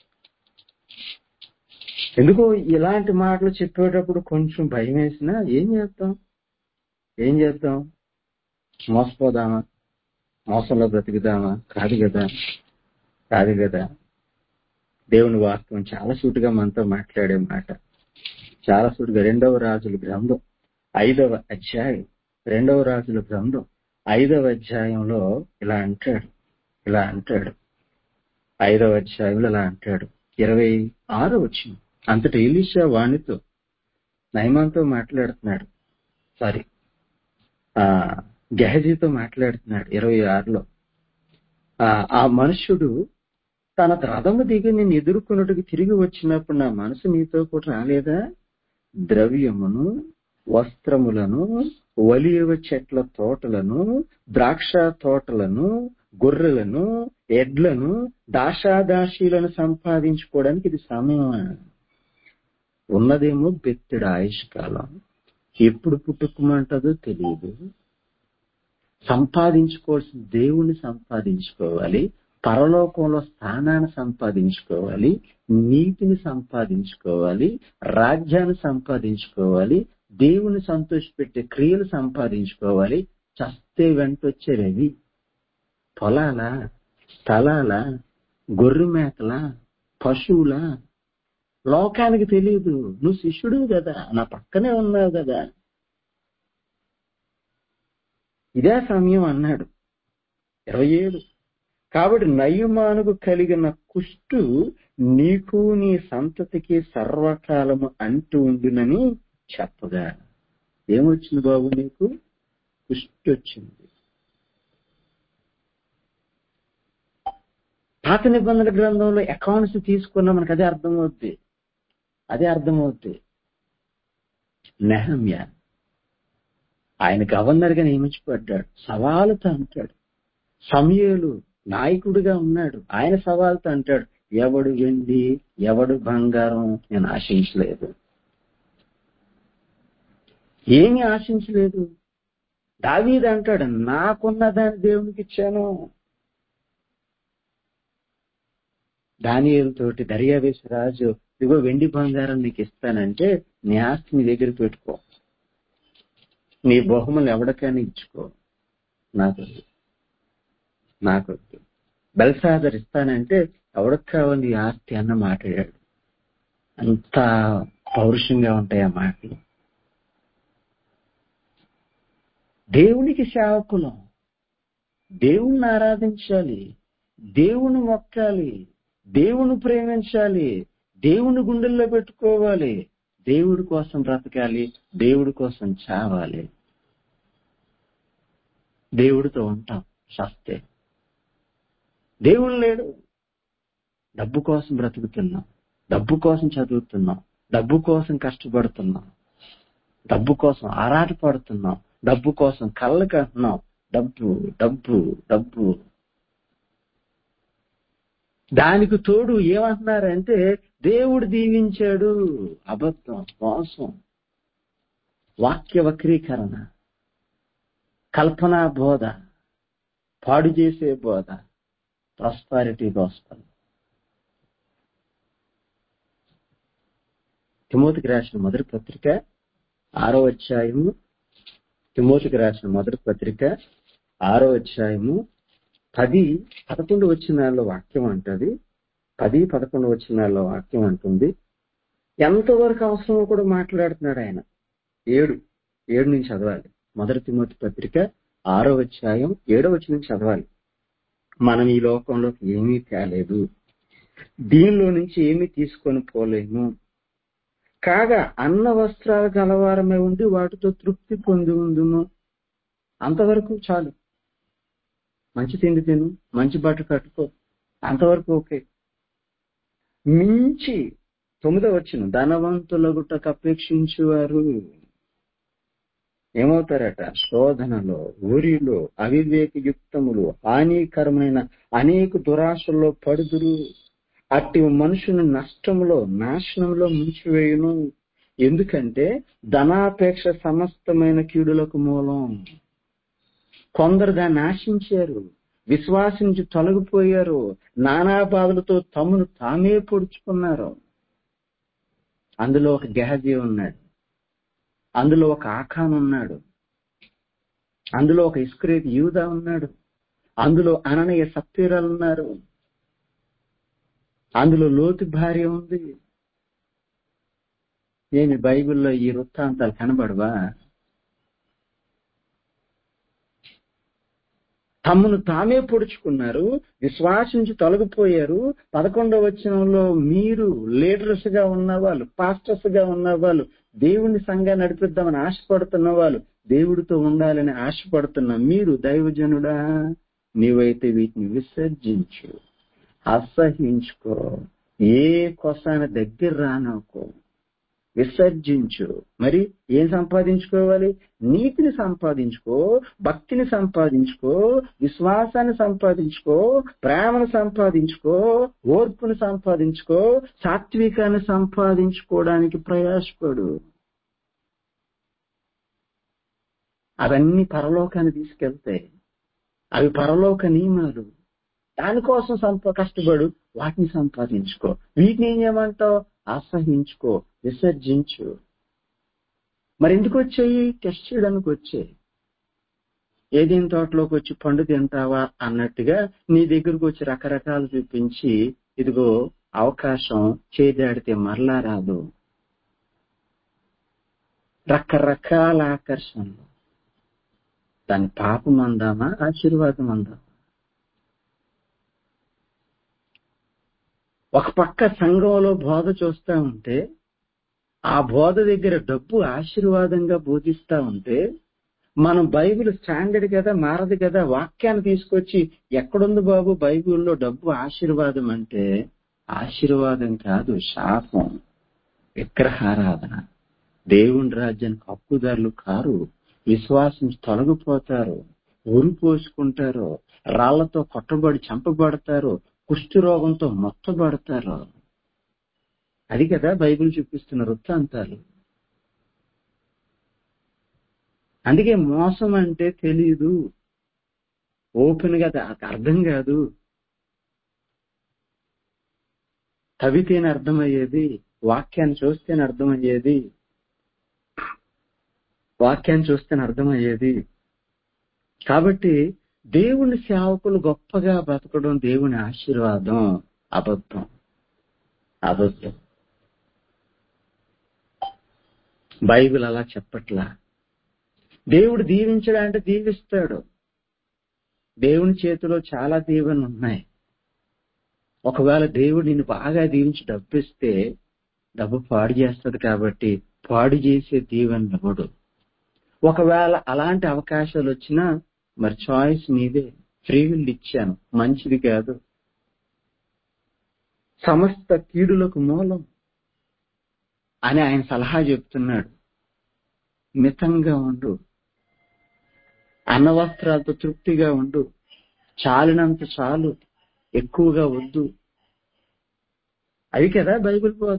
ఎందుకో ఇలాంటి మాటలు చెప్పేటప్పుడు కొంచెం భయం వేసినా ఏం చేస్తాం ఏం చేద్దాం మోసపోదామా మోసంలో బ్రతుకుదామా కాదు కదా కాదు కదా దేవుని వాస్తవం చాలా సూటిగా మనతో మాట్లాడే మాట చాలా సూటిగా రెండవ రాజుల గ్రంథం ఐదవ అధ్యాయం రెండవ రాజుల గ్రంథం ఐదవ అధ్యాయంలో ఇలా అంటాడు ఇలా అంటాడు ఐదవ అధ్యాయంలో ఇలా అంటాడు ఇరవై ఆరు వచ్చింది అంతటి ఎలీషా వాణితో నయమాన్తో మాట్లాడుతున్నాడు సారీ ఆ గెహజీతో మాట్లాడుతున్నాడు ఇరవై ఆరులో ఆ ఆ మనుష్యుడు తన రథము దిగి నేను ఎదుర్కొన్నట్టుకు తిరిగి వచ్చినప్పుడు నా మనసు నీతో కూడా రాలేదా ద్రవ్యమును వస్త్రములను ఒలివ చెట్ల తోటలను ద్రాక్ష తోటలను గొర్రెలను ఎడ్లను దాషాదాషీలను సంపాదించుకోవడానికి ఇది సమయమా ఉన్నదేమో బెత్తెడు ఆయుష్కాలం ఎప్పుడు పుట్టుకుమంటదో తెలియదు సంపాదించుకోవాల్సిన దేవుణ్ణి సంపాదించుకోవాలి పరలోకంలో స్థానాన్ని సంపాదించుకోవాలి నీతిని సంపాదించుకోవాలి రాజ్యాన్ని సంపాదించుకోవాలి దేవుని సంతోషపెట్టే క్రియలు సంపాదించుకోవాలి చస్తే వెంటొచ్చేవి పొలాల స్థలాల గొర్రె మేకల పశువుల లోకానికి తెలియదు నువ్వు శిష్యుడు కదా నా పక్కనే ఉన్నావు కదా ఇదే సమయం అన్నాడు ఇరవై ఏడు కాబట్టి నయమానుకు కలిగిన కుష్టు నీకు నీ సంతతికి సర్వకాలము అంటూ ఉండునని చెప్పగా ఏమొచ్చింది బాబు నీకు కుష్టి వచ్చింది పాత నిబంధనల గ్రంథంలో అకౌంట్స్ తీసుకున్నా మనకు అదే అర్థమవుద్ది అదే అర్థమవుద్ది నెహమ్య ఆయన గవర్నర్ గా నియమించబడ్డాడు సవాలుతో అంటాడు సమయలు నాయకుడిగా ఉన్నాడు ఆయన సవాలుతో అంటాడు ఎవడు వెండి ఎవడు బంగారం నేను ఆశించలేదు ఏమి ఆశించలేదు దావీది అంటాడు నాకున్న దాన్ని దేవునికి ఇచ్చాను దానియేలు తోటి దర్యావేశ రాజు ఇగో వెండి బంగారం నీకు ఇస్తానంటే నీ ఆస్తి నీ దగ్గర పెట్టుకో నీ బహుమలు ఎవరికైనా ఇచ్చుకో నాకు నాకొద్దు బెల్సాదర్ ఇస్తానంటే ఎవరికి కావాలి నీ ఆస్తి అన్న మాట్లాడాడు అంత పౌరుషంగా ఉంటాయి ఆ మాటలు దేవునికి సేవకులం దేవుణ్ణి ఆరాధించాలి దేవుని మొక్కాలి దేవుని ప్రేమించాలి దేవుని గుండెల్లో పెట్టుకోవాలి దేవుడి కోసం బ్రతకాలి దేవుడి కోసం చావాలి దేవుడితో ఉంటాం సస్తే దేవుడు లేడు డబ్బు కోసం బ్రతుకుతున్నాం డబ్బు కోసం చదువుతున్నాం డబ్బు కోసం కష్టపడుతున్నాం డబ్బు కోసం ఆరాటపడుతున్నాం డబ్బు కోసం కళ్ళ కంటున్నాం డబ్బు డబ్బు డబ్బు దానికి తోడు ఏమంటున్నారంటే దేవుడు దీవించాడు అబద్ధం మోసం వాక్య వక్రీకరణ కల్పనా బోధ పాడు చేసే బోధ ప్రాస్పారిటీ గోస్పల్ తిమోతికి రాసిన మొదటి పత్రిక ఆరో అధ్యాయము తిమోతికి రాసిన మొదటి పత్రిక ఆరో అధ్యాయము పది పదకొండు వచ్చినాల్లో వాక్యం అంటది పది పదకొండు వచ్చినాల్లో వాక్యం అంటుంది ఎంతవరకు అవసరమో కూడా మాట్లాడుతున్నాడు ఆయన ఏడు ఏడు నుంచి చదవాలి మొదటి తిమోతి పత్రిక ఆరో అధ్యాయం ఏడో వచ్చి నుంచి చదవాలి మనం ఈ లోకంలోకి ఏమీ తేలేదు దీనిలో నుంచి ఏమీ తీసుకొని పోలేము కాగా అన్న వస్త్రాలు గలవారమే ఉండి వాటితో తృప్తి పొంది ఉందుము అంతవరకు చాలు మంచి తిండి తిను మంచి బట్ట కట్టుకో అంతవరకు ఓకే మించి తొమ్మిదో వచ్చిన ధనవంతుల గుట్టకు అపేక్షించువారు ఏమవుతారట శోధనలో ఊరిలో అవివేకయుక్తములు హానికరమైన అనేక దురాశల్లో పడుదురు అట్టి మనుషుని నష్టములో నాశనంలో ముంచివేయును ఎందుకంటే ధనాపేక్ష సమస్తమైన కీడులకు మూలం కొందరు దాన్ని ఆశించారు విశ్వాసించి తొలగిపోయారు నానా బాధలతో తమను తామే పొడుచుకున్నారు అందులో ఒక గెహజీ ఉన్నాడు అందులో ఒక ఆఖాన్ ఉన్నాడు అందులో ఒక ఇస్క్రేట్ యూదా ఉన్నాడు అందులో అననయ సత్వీరాలు ఉన్నారు అందులో లోతు భార్య ఉంది ఏమి బైబిల్లో ఈ వృత్తాంతాలు కనబడవా తమను తామే పొడుచుకున్నారు విశ్వాసించి తొలగిపోయారు పదకొండవ వచనంలో మీరు లీడర్స్ గా ఉన్నవాళ్ళు పాస్టర్స్ గా ఉన్నవాళ్ళు దేవుని సంఘాన్ని నడిపిద్దామని ఆశపడుతున్న వాళ్ళు దేవుడితో ఉండాలని ఆశపడుతున్న మీరు దైవజనుడా నీవైతే వీటిని విసర్జించు అసహించుకో ఏ కొసాన దగ్గర రానోకో విసర్జించు మరి ఏం సంపాదించుకోవాలి నీతిని సంపాదించుకో భక్తిని సంపాదించుకో విశ్వాసాన్ని సంపాదించుకో ప్రేమను సంపాదించుకో ఓర్పును సంపాదించుకో సాత్వికాన్ని సంపాదించుకోవడానికి ప్రయాసపడు అవన్నీ పరలోకాన్ని తీసుకెళ్తాయి అవి పరలోక నియమాలు దానికోసం సంప కష్టపడు వాటిని సంపాదించుకో వీటిని ఏం చేయమంటావు అసహించుకో విసర్జించు మరి ఎందుకు వచ్చాయి టెస్ట్ చేయడానికి వచ్చాయి ఏదేం తోటలోకి వచ్చి పండు తింటావా అన్నట్టుగా నీ దగ్గరకు వచ్చి రకరకాలు చూపించి ఇదిగో అవకాశం చేదాడితే మరలా రాదు రకరకాల ఆకర్షణలు దాని పాపం అందామా ఆశీర్వాదం అందామా ఒక పక్క సంఘంలో బోధ చూస్తా ఉంటే ఆ బోధ దగ్గర డబ్బు ఆశీర్వాదంగా బోధిస్తా ఉంటే మనం బైబిల్ స్టాండర్డ్ కదా మారదు కదా వాక్యాన్ని తీసుకొచ్చి ఎక్కడుంది బాబు బైబిల్లో డబ్బు ఆశీర్వాదం అంటే ఆశీర్వాదం కాదు శాపం విగ్రహారాధన దేవుని రాజ్యానికి హక్కుదారులు కారు విశ్వాసం తొలగిపోతారు ఉరి పోసుకుంటారు రాళ్లతో కొట్టబడి చంపబడతారు కుష్టి రోగంతో మొత్తబడతారు అది కదా బైబిల్ చూపిస్తున్న వృత్తాంతాలు అందుకే మోసం అంటే తెలియదు ఓపెన్ గా అది అర్థం కాదు కవితేనే అర్థమయ్యేది వాక్యాన్ని చూస్తేనే అర్థమయ్యేది వాక్యాన్ని చూస్తేనే అర్థమయ్యేది కాబట్టి దేవుని సేవకులు గొప్పగా బతకడం దేవుని ఆశీర్వాదం అబద్ధం అబద్ధం బైబిల్ అలా చెప్పట్లా దేవుడు దీవించడంటే దీవిస్తాడు దేవుని చేతిలో చాలా దీవెనలు ఉన్నాయి ఒకవేళ దేవుడు నిన్ను బాగా దీవించి డబ్బిస్తే డబ్బు పాడు చేస్తుంది కాబట్టి పాడు చేసే దీవెన ఎవడు ఒకవేళ అలాంటి అవకాశాలు వచ్చినా మరి చాయిస్ నీదే ఫ్రీ విల్ ఇచ్చాను మంచిది కాదు సమస్త కీడులకు మూలం అని ఆయన సలహా చెప్తున్నాడు మితంగా ఉండు అన్నవస్త్రాలతో తృప్తిగా ఉండు చాలినంత చాలు ఎక్కువగా వద్దు అది కదా బైబిల్ బోధ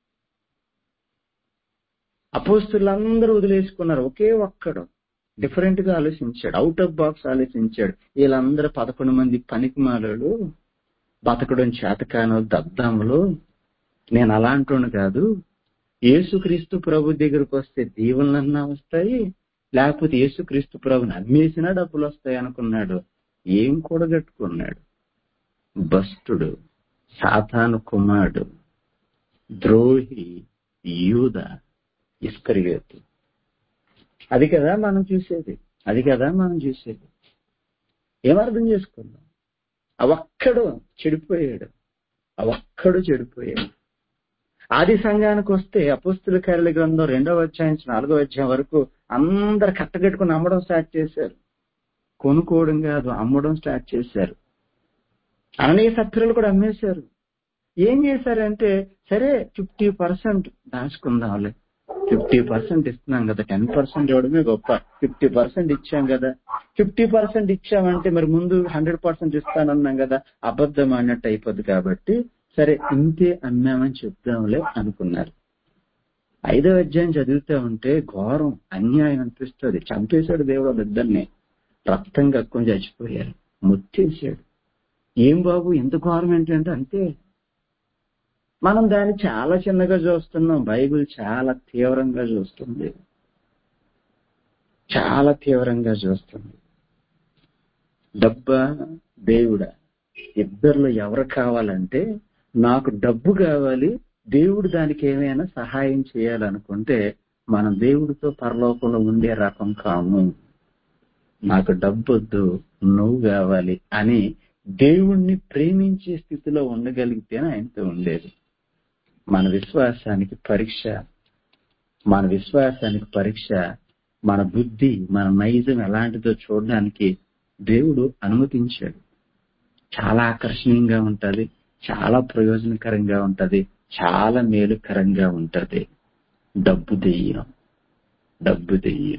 అపోస్తులందరూ వదిలేసుకున్నారు ఒకే ఒక్కడు డిఫరెంట్ గా ఆలోచించాడు అవుట్ ఆఫ్ బాక్స్ ఆలోచించాడు వీళ్ళందరూ పదకొండు మంది పనికిమాలలు బతకడం చేతకాను దద్దాములు నేను అలాంటోను కాదు యేసుక్రీస్తు ప్రభు దగ్గరకు వస్తే దీవులన్నా వస్తాయి లేకపోతే యేసుక్రీస్తు ప్రభుని అమ్మేసినా డబ్బులు వస్తాయి అనుకున్నాడు ఏం కూడగట్టుకున్నాడు భస్తుడు సాతాను కుమారుడు ద్రోహి యూద ఇస్కరియోతు అది కదా మనం చూసేది అది కదా మనం చూసేది ఏమర్థం చేసుకుందాం ఆ ఒక్కడు చెడిపోయాడు ఆ ఒక్కడు చెడిపోయాడు ఆది సంఘానికి వస్తే అపుస్తుల కార్యాల గ్రంథం రెండవ అధ్యాయం నుంచి నాలుగో అధ్యాయం వరకు అందరు కట్టగట్టుకుని అమ్మడం స్టార్ట్ చేశారు కొనుక్కోవడం కాదు అమ్మడం స్టార్ట్ చేశారు అననీయ సత్రులు కూడా అమ్మేశారు ఏం చేశారంటే సరే ఫిఫ్టీ పర్సెంట్ దాచుకుందాంలే ఫిఫ్టీ పర్సెంట్ ఇస్తున్నాం కదా టెన్ పర్సెంట్ ఇవ్వడమే గొప్ప ఫిఫ్టీ పర్సెంట్ ఇచ్చాం కదా ఫిఫ్టీ పర్సెంట్ ఇచ్చామంటే మరి ముందు హండ్రెడ్ పర్సెంట్ ఇస్తానన్నాం కదా అబద్ధం అన్నట్టు అయిపోద్ది కాబట్టి సరే ఇంతే అమ్మామని చెప్దాంలే అనుకున్నారు ఐదో అధ్యాయం చదివితే ఉంటే ఘోరం అన్యాయం అనిపిస్తుంది చంపేశాడు దేవుడు వాళ్ళిద్దరిని రక్తం కక్కుని చచ్చిపోయారు ముత్తేసాడు ఏం బాబు ఎంత ఘోరం ఏంటంటే అంతే మనం దాన్ని చాలా చిన్నగా చూస్తున్నాం బైబిల్ చాలా తీవ్రంగా చూస్తుంది చాలా తీవ్రంగా చూస్తుంది డబ్బా దేవుడా ఇద్దరిలో ఎవరు కావాలంటే నాకు డబ్బు కావాలి దేవుడు దానికి ఏమైనా సహాయం చేయాలనుకుంటే మనం దేవుడితో పరలోకంలో ఉండే రకం కాము నాకు డబ్బు వద్దు నువ్వు కావాలి అని దేవుణ్ణి ప్రేమించే స్థితిలో ఉండగలిగితేనే ఆయనతో ఉండేది మన విశ్వాసానికి పరీక్ష మన విశ్వాసానికి పరీక్ష మన బుద్ధి మన నైజం ఎలాంటిదో చూడడానికి దేవుడు అనుమతించాడు చాలా ఆకర్షణీయంగా ఉంటది చాలా ప్రయోజనకరంగా ఉంటది చాలా మేలుకరంగా ఉంటది డబ్బు దెయ్యం డబ్బు దెయ్యం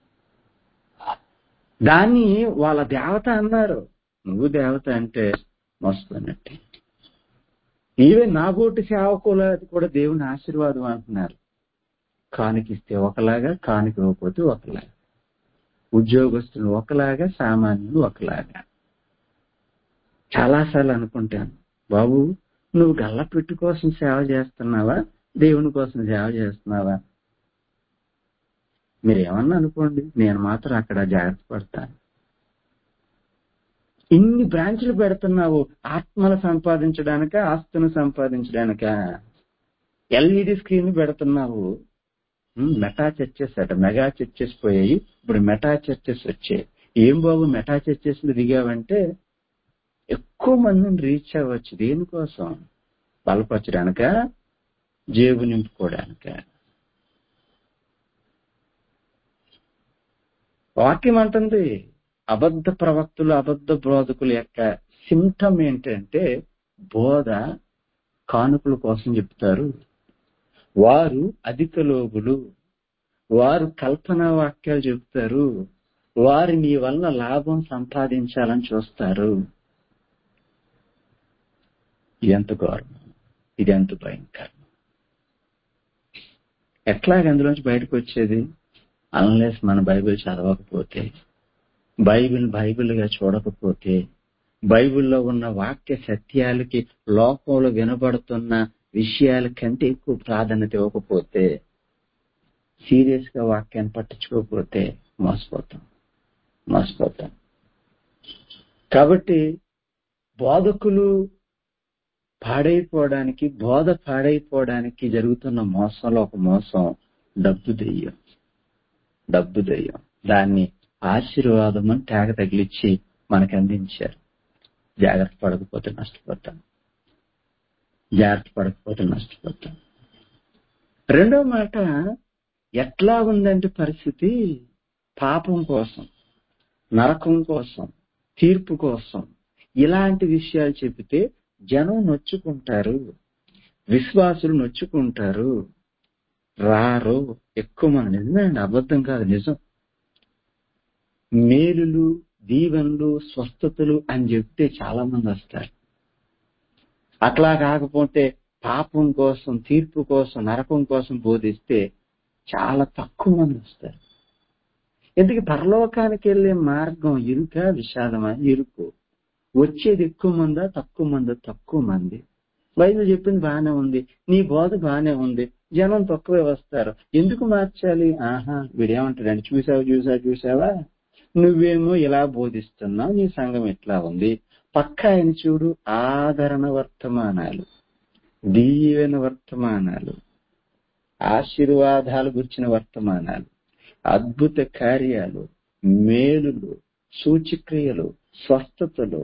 దాన్ని వాళ్ళ దేవత అన్నారు నువ్వు దేవత అంటే మస్తున్నట్టే ఈవెన్ నాబోటి సేవకుల కూడా దేవుని ఆశీర్వాదం అంటున్నారు కానికిస్తే ఒకలాగా కానికి ఇవ్వకపోతే ఒకలాగా ఉద్యోగస్తులు ఒకలాగా సామాన్యులు ఒకలాగా చాలాసార్లు అనుకుంటాను బాబు నువ్వు గల్లపెట్టు కోసం సేవ చేస్తున్నావా దేవుని కోసం సేవ చేస్తున్నావా మీరు ఏమన్నా అనుకోండి నేను మాత్రం అక్కడ జాగ్రత్త పడతాను ఇన్ని బ్రాంచ్లు పెడుతున్నావు ఆత్మలు సంపాదించడానిక ఆస్తును సంపాదించడానిక ఎల్ఈడి స్క్రీన్ పెడుతున్నావు ఉమ్, మెటా చర్చెస్ అట మెగా చర్చెస్ పోయాయి ఇప్పుడు మెటా చర్చెస్ వచ్చాయి ఏం బాబు మెటా చర్చెస్ దిగావంటే ఎక్కువ మందిని రీచ్ అవ్వచ్చు దేనికోసం బలపరచడానిక జేబు నింపుకోవడానిక వాక్యం అంటుంది అబద్ధ ప్రవక్తులు అబద్ధ బోధకుల యొక్క సిమ్టమ్ ఏంటంటే బోధ కానుకల కోసం చెప్తారు వారు అధిక లోబులు వారు కల్పన వాక్యాలు చెప్తారు వారు నీ వల్ల లాభం సంపాదించాలని చూస్తారు ఇది ఎంత ఘోరం ఇది ఎంత భయంకరం ఎట్లాగ అందులోంచి బయటకు వచ్చేది అన్లెస్ మన బైబిల్ చదవకపోతే బైబిల్ బైబిల్గా చూడకపోతే బైబిల్లో ఉన్న వాక్య సత్యాలకి లోకంలో వినబడుతున్న విషయాల కంటే ఎక్కువ ప్రాధాన్యత ఇవ్వకపోతే సీరియస్ గా వాక్యాన్ని పట్టించుకోకపోతే మోసపోతాం మోసపోతాం కాబట్టి బోధకులు పాడైపోవడానికి బోధ పాడైపోవడానికి జరుగుతున్న మోసంలో ఒక మోసం డబ్బు దెయ్యం డబ్బు దెయ్యం దాన్ని ఆశీర్వాదం అని తేగ తగిలిచ్చి మనకు అందించారు జాగ్రత్త పడకపోతే నష్టపోతాం జాగ్రత్త పడకపోతే నష్టపోతాం రెండో మాట ఎట్లా ఉందంటే పరిస్థితి పాపం కోసం నరకం కోసం తీర్పు కోసం ఇలాంటి విషయాలు చెబితే జనం నొచ్చుకుంటారు విశ్వాసులు నొచ్చుకుంటారు రారు ఎక్కువ మంది నిజమేనండి అబద్ధం కాదు నిజం మేలులు దీవెనలు స్వస్థతలు అని చెప్తే చాలా మంది వస్తారు అట్లా కాకపోతే పాపం కోసం తీర్పు కోసం నరకం కోసం బోధిస్తే చాలా తక్కువ మంది వస్తారు ఎందుకు పరలోకానికి వెళ్లే మార్గం ఇరుక విషాదమా ఇరుకు వచ్చేది ఎక్కువ మందా తక్కువ మందా తక్కువ మంది బైబిల్ చెప్పింది బాగానే ఉంది నీ బోధ బాగానే ఉంది జనం తక్కువే వస్తారు ఎందుకు మార్చాలి ఆహా వీడేమంటాడండి చూసావా చూసావా చూసావా నువ్వేమో ఇలా బోధిస్తున్నావు నీ సంఘం ఎట్లా ఉంది పక్క ఆయన చూడు ఆదరణ వర్తమానాలు దీవెన వర్తమానాలు ఆశీర్వాదాలు గురించిన వర్తమానాలు అద్భుత కార్యాలు మేలులు సూచిక్రియలు స్వస్థతలు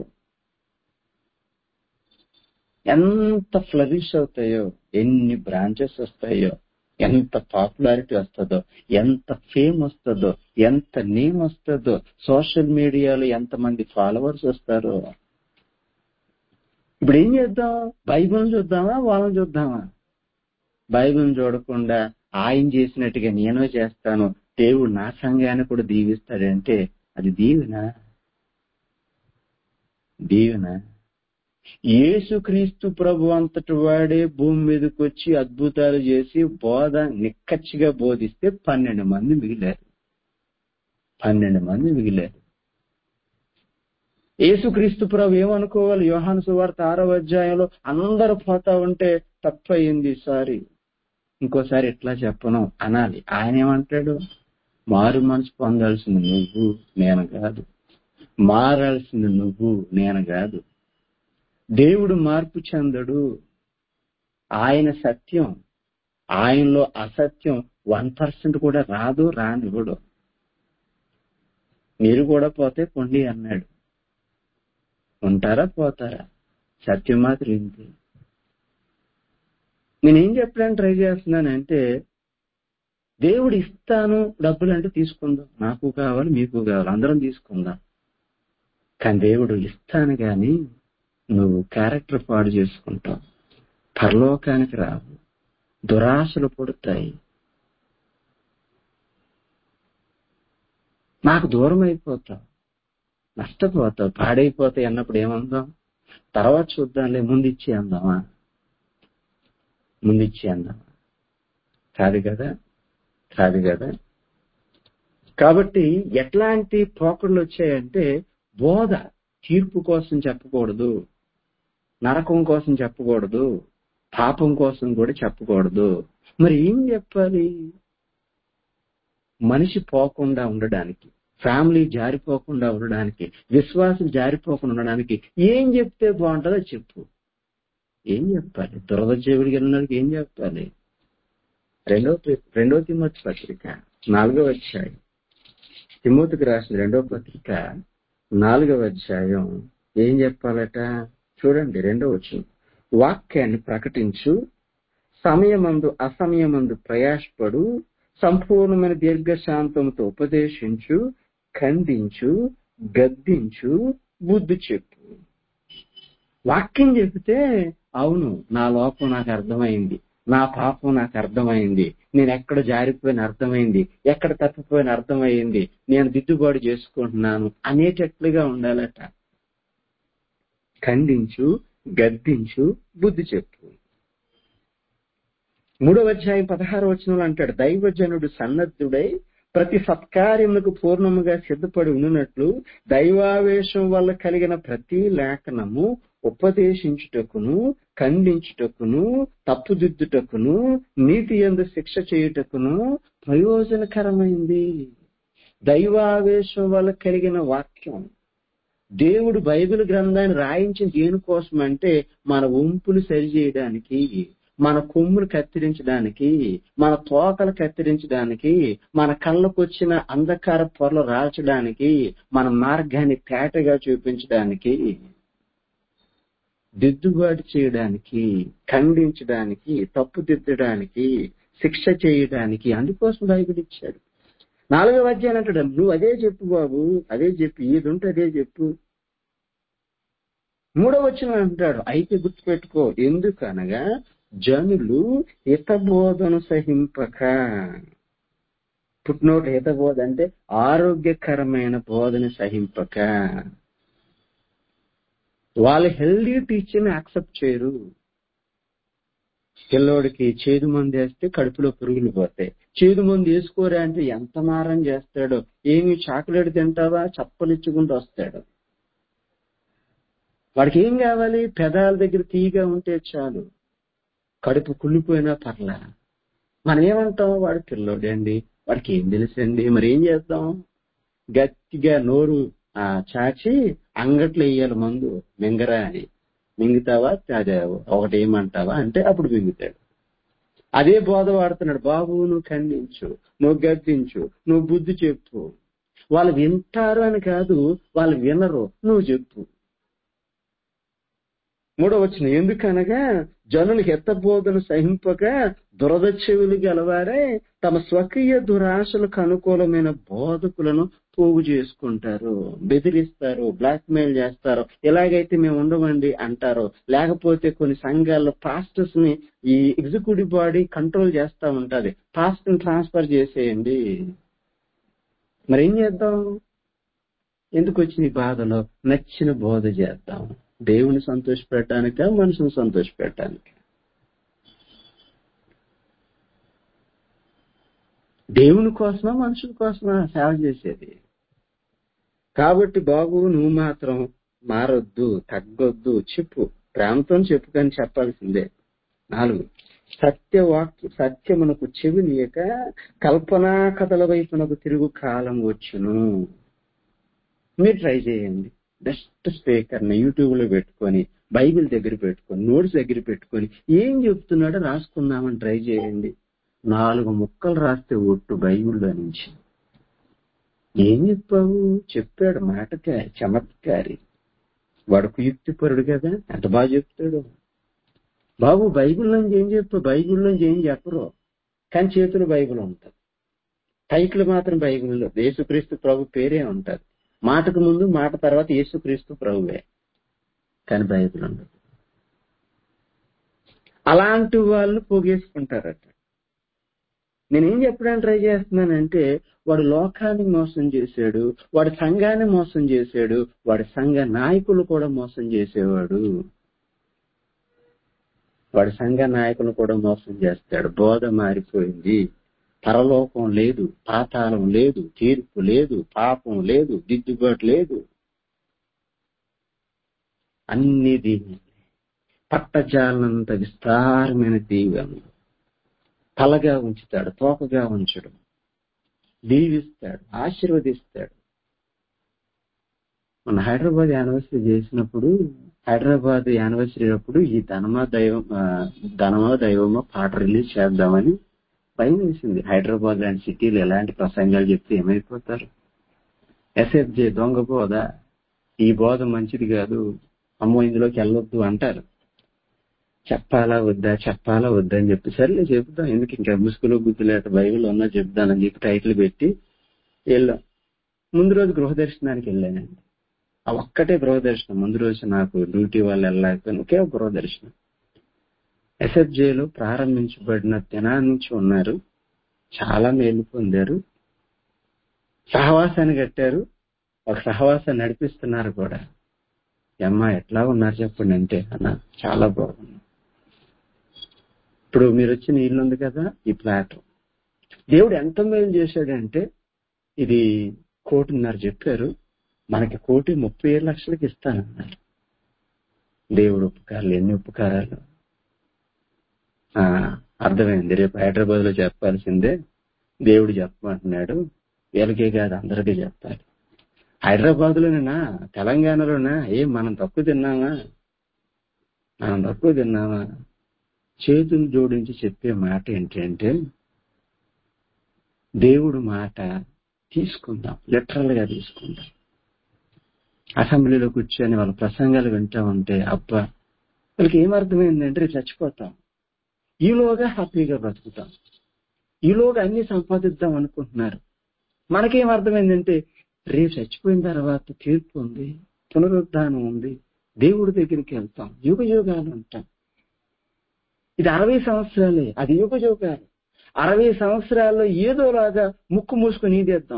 ఎంత ఫ్లరిష్ అవుతాయో ఎన్ని బ్రాంచెస్ వస్తాయో ఎంత పాపులారిటీ వస్తుందో ఎంత ఫేమ్ వస్తుందో ఎంత నేమ్ వస్తుందో సోషల్ మీడియాలో ఎంత మంది ఫాలోవర్స్ వస్తారో ఇప్పుడు ఏం చేద్దాం బైబిల్ చూద్దామా వాళ్ళని చూద్దామా బైబిల్ చూడకుండా ఆయన చేసినట్టుగా నేను చేస్తాను దేవుడు నా సంఘాన్ని కూడా దీవిస్తాడంటే అది దీవెన దీవెన యేసుక్రీస్తు ప్రభు అంతటి వాడే భూమి మీదకి వచ్చి అద్భుతాలు చేసి బోధ నిక్కచ్చిగా బోధిస్తే పన్నెండు మంది మిగిలారు పన్నెండు మంది మిగిలారు యేసుక్రీస్తు ప్రభు ఏమనుకోవాలి యోహాను సువార్త ఆరో అధ్యాయంలో అందరూ పోతా ఉంటే తప్పయింది సారీ ఇంకోసారి ఎట్లా చెప్పను అనాలి ఆయన ఏమంటాడు మారు మనసు పొందాల్సింది నువ్వు నేను కాదు మారాల్సింది నువ్వు నేను కాదు దేవుడు మార్పు చెందడు ఆయన సత్యం ఆయనలో అసత్యం వన్ పర్సెంట్ కూడా రాదు రానివ్వడు మీరు కూడా పోతే పొండి అన్నాడు ఉంటారా పోతారా సత్యం మాత్రం ఇంతే నేనేం చెప్పడానికి ట్రై చేస్తున్నానంటే దేవుడు ఇస్తాను డబ్బులు అంటే తీసుకుందాం నాకు కావాలి మీకు కావాలి అందరం తీసుకుందాం కానీ దేవుడు ఇస్తాను గాని నువ్వు క్యారెక్టర్ పాడు చేసుకుంటావు పరలోకానికి రావు దురాశలు పుడతాయి నాకు దూరం అయిపోతావు నష్టపోతావు పాడైపోతాయి అన్నప్పుడు ఏమందాం తర్వాత చూద్దాంలే ముందు ఇచ్చి అందామా ముందు ఇచ్చి అందామా కాదు కదా కాదు కదా కాబట్టి ఎట్లాంటి పోకడలు వచ్చాయంటే బోధ తీర్పు కోసం చెప్పకూడదు నరకం కోసం చెప్పకూడదు పాపం కోసం కూడా చెప్పకూడదు మరి ఏం చెప్పాలి మనిషి పోకుండా ఉండడానికి ఫ్యామిలీ జారిపోకుండా ఉండడానికి విశ్వాసం జారిపోకుండా ఉండడానికి ఏం చెప్తే బాగుంటుందో చెప్పు ఏం చెప్పాలి దురదజీవుడికి వెళ్ళినోడికి ఏం చెప్పాలి రెండో రెండో తిమ్మతి పత్రిక నాలుగవ అధ్యాయం తిమ్మతికి రాసిన రెండో పత్రిక నాలుగవ అధ్యాయం ఏం చెప్పాలట చూడండి రెండో వచ్చిన వాక్యాన్ని ప్రకటించు సమయమందు అసమయమందు ప్రయాసపడు సంపూర్ణమైన దీర్ఘశాంతంతో ఉపదేశించు ఖండించు గద్దించు బుద్ధి చెప్పు వాక్యం చెబితే అవును నా లోపం నాకు అర్థమైంది నా పాపం నాకు అర్థమైంది నేను ఎక్కడ జారిపోయిన అర్థమైంది ఎక్కడ తప్పిపోయిన అర్థమైంది నేను దిద్దుబాటు చేసుకుంటున్నాను అనేటట్లుగా ఉండాలట ఖండించు గద్దించు బుద్ధి చెప్పు మూడవ అధ్యాయం పదహారు వచనంలో అంటాడు దైవజనుడు సన్నద్ధుడై ప్రతి సత్కార్యములకు పూర్ణముగా సిద్ధపడి ఉన్నట్లు దైవావేశం వల్ల కలిగిన ప్రతి లేఖనము ఉపదేశించుటకును ఖండించుటకును తప్పుదిద్దుటకును నీతి ఎందు శిక్ష చేయుటకును ప్రయోజనకరమైంది దైవావేశం వల్ల కలిగిన వాక్యం దేవుడు బైబిల్ గ్రంథాన్ని రాయించిన దేనికోసం అంటే మన వంపులు సరిచేయడానికి మన కొమ్ములు కత్తిరించడానికి మన తోకలు కత్తిరించడానికి మన కళ్ళకు వచ్చిన అంధకార పొరలు రాల్చడానికి మన మార్గాన్ని తేటగా చూపించడానికి దిద్దుబాటు చేయడానికి ఖండించడానికి తప్పుదిద్దడానికి శిక్ష చేయడానికి అందుకోసం బైబిల్ ఇచ్చాడు నాలుగవ అధ్యాయం అంటాడు నువ్వు అదే చెప్పు బాబు అదే చెప్పు ఏది ఉంటే అదే చెప్పు మూడవ వచ్చిన అంటాడు అయితే గుర్తుపెట్టుకో ఎందుకనగా జనులు హితబోధను సహింపక పుట్టినోటి హితబోధ అంటే ఆరోగ్యకరమైన బోధన సహింపక వాళ్ళు హెల్దీ టీచర్ని యాక్సెప్ట్ చేయరు పిల్లోడికి చేదు మందు వేస్తే కడుపులో పురుగులు పోతాయి చేదు మందు వేసుకోరా అంటే ఎంత మారం చేస్తాడో ఏమి చాక్లెట్ తింటావా చప్పలిచ్చుకుంటూ వస్తాడు వాడికి ఏం కావాలి పెదాల దగ్గర తీయగా ఉంటే చాలు కడుపు కుళ్ళిపోయినా పర్లా మనం ఏమంటాం వాడు పిల్లోడే అండి వాడికి ఏం తెలుసండి మరి ఏం చేద్దాం గట్టిగా నోరు ఆ చాచి అంగట్లో వేయాలి మందు మింగరా అని మింగుతావా అదే ఒకటి ఏమంటావా అంటే అప్పుడు మింగుతాడు అదే బోధ వాడుతున్నాడు బాబు నువ్వు ఖండించు నువ్వు గద్దించు నువ్వు బుద్ధి చెప్పు వాళ్ళు వింటారు అని కాదు వాళ్ళు వినరు నువ్వు చెప్పు మూడో వచ్చిన ఎందుకనగా జనులకు ఎత్తబోధను సహింపక దురద చెవులు గలవారే తమ స్వకీయ దురాశలకు అనుకూలమైన బోధకులను పోగు చేసుకుంటారు బెదిరిస్తారు బ్లాక్ మెయిల్ చేస్తారు ఎలాగైతే మేము ఉండమండి అంటారు లేకపోతే కొన్ని సంఘాల్లో పాస్టర్స్ ని ఈ ఎగ్జిక్యూటివ్ బాడీ కంట్రోల్ చేస్తా ఉంటది పాస్ట్ ట్రాన్స్ఫర్ చేసేయండి మరి ఏం చేద్దాం ఎందుకు వచ్చిన ఈ బాధలో నచ్చిన బోధ చేద్దాం దేవుని సంతోషపెట్టడానిక మనుషుని సంతోషపెట్టడానికి దేవుని కోసమా మనుషుల కోసమా సేవ చేసేది కాబట్టి బాబు నువ్వు మాత్రం మారొద్దు తగ్గొద్దు చెప్పు ప్రేమతో చెప్పుకొని చెప్పాల్సిందే నాలుగు సత్య వాక్య సత్యమునకు చెవినియక కల్పనా కథల వైపునకు తిరుగు కాలం వచ్చును మీరు ట్రై చేయండి బెస్ట్ స్పీకర్ ని యూట్యూబ్ లో పెట్టుకొని బైబిల్ దగ్గర పెట్టుకొని నోట్స్ దగ్గర పెట్టుకొని ఏం చెప్తున్నాడో రాసుకుందామని ట్రై చేయండి నాలుగు ముక్కలు రాస్తే ఒట్టు బైబిల్లో నుంచి ఏం చెప్పావు చెప్పాడు మాటకారి చమత్కారి వాడుకు యుక్తిపరుడు కదా ఎంత బాగా చెప్తాడు బాబు బైబిల్ నుంచి ఏం చెప్పు బైబిల్ నుంచి ఏం చెప్పరు కానీ చేతులు బైబిల్ ఉంటుంది టైటిల్ మాత్రం బైబిల్లో యేసుక్రీస్తు ప్రభు పేరే ఉంటుంది మాటకు ముందు మాట తర్వాత యేసుక్రీస్తు ప్రభువే కానీ బైబిల్ ఉండదు అలాంటి వాళ్ళు పోగేసుకుంటారట నేనేం చెప్పడానికి ట్రై చేస్తున్నానంటే వాడు లోకాన్ని మోసం చేశాడు వాడి సంఘాన్ని మోసం చేశాడు వాడి సంఘ నాయకులు కూడా మోసం చేసేవాడు వాడి సంఘ నాయకులు కూడా మోసం చేస్తాడు బోధ మారిపోయింది పరలోకం లేదు పాతాళం లేదు తీర్పు లేదు పాపం లేదు దిద్దుబాటు లేదు అన్ని దీవెనలే పట్టజాలనంత విస్తారమైన దీవెనలు తలగా ఉంచుతాడు తోకగా ఉంచడు దీవిస్తాడు ఆశీర్వదిస్తాడు మన హైదరాబాద్ యానివర్సరీ చేసినప్పుడు హైదరాబాద్ యానివర్సరీ అప్పుడు ఈ ధనమా దైవం ఆ, ధనమా దైవమా పాట రిలీజ్ చేద్దామని భయం వేసింది హైదరాబాద్ లాంటి సిటీలు ఎలాంటి ప్రసంగాలు చెప్తే ఏమైపోతారు ఎస్ఎఫ్జే దొంగ బోధ ఈ బోధ మంచిది కాదు అమ్మో ఇందులోకి వెళ్ళొద్దు అంటారు చెప్పాలా వద్దా చెప్పాలా వద్దా అని చెప్పి సర్లే చెప్దాం ఎందుకు ఇంకా ముసుగులో గుద్దులేట బైబిల్ ఉన్నా చెప్దానని చెప్పి టైటిల్ పెట్టి వెళ్ళాం ముందు రోజు గృహ దర్శనానికి వెళ్ళానండి ఆ ఒక్కటే గృహ దర్శనం ముందు రోజు నాకు డ్యూటీ వాళ్ళు వెళ్ళలేకపోయినా ఒకే ఒక గృహ దర్శనం ఎస్ఎఫ్జేలో ప్రారంభించబడిన దినాన్ని నుంచి ఉన్నారు చాలా మేలు పొందారు సహవాసాన్ని కట్టారు ఒక సహవాసాన్ని నడిపిస్తున్నారు కూడా ఈ అమ్మ ఎట్లా ఉన్నారు చెప్పండి అంటే అన్న చాలా బాగుంది ఇప్పుడు మీరు వచ్చిన ఇల్లు ఉంది కదా ఈ ఫ్లాట్ దేవుడు ఎంత మేలు చేశాడంటే ఇది కోటిన్నర చెప్పారు మనకి కోటి ముప్పై ఏడు లక్షలకి ఇస్తానన్నారు దేవుడు ఉపకారాలు ఎన్ని ఉపకారాలు ఆ అర్థమైంది రేపు హైదరాబాద్ లో చెప్పాల్సిందే దేవుడు చెప్పమంటున్నాడు వీళ్ళకే కాదు అందరికీ చెప్పాలి హైదరాబాద్ లోనేనా తెలంగాణలోనా ఏం మనం తక్కువ తిన్నామా మనం తక్కువ తిన్నామా చేతులు జోడించి చెప్పే మాట ఏంటంటే దేవుడు మాట తీసుకుందాం లిటరల్ గా తీసుకుందాం అసెంబ్లీలో కూర్చొని వాళ్ళ ప్రసంగాలు వింటా ఉంటే అబ్బా వాళ్ళకి ఏం అర్థమైందంటే రేపు చచ్చిపోతాం ఈలోగా హ్యాపీగా బ్రతుకుతాం ఈలోగా అన్ని సంపాదిద్దాం అనుకుంటున్నారు మనకేం అర్థమైందంటే రేపు చచ్చిపోయిన తర్వాత తీర్పు ఉంది పునరుద్ధానం ఉంది దేవుడి దగ్గరికి వెళ్తాం యుగ యుగాలు ఉంటాం ఇది అరవై సంవత్సరాలే అది యుగ యుగాలు అరవై సంవత్సరాల్లో ఏదోలాగా ముక్కు మూసుకొని ఈదేద్దాం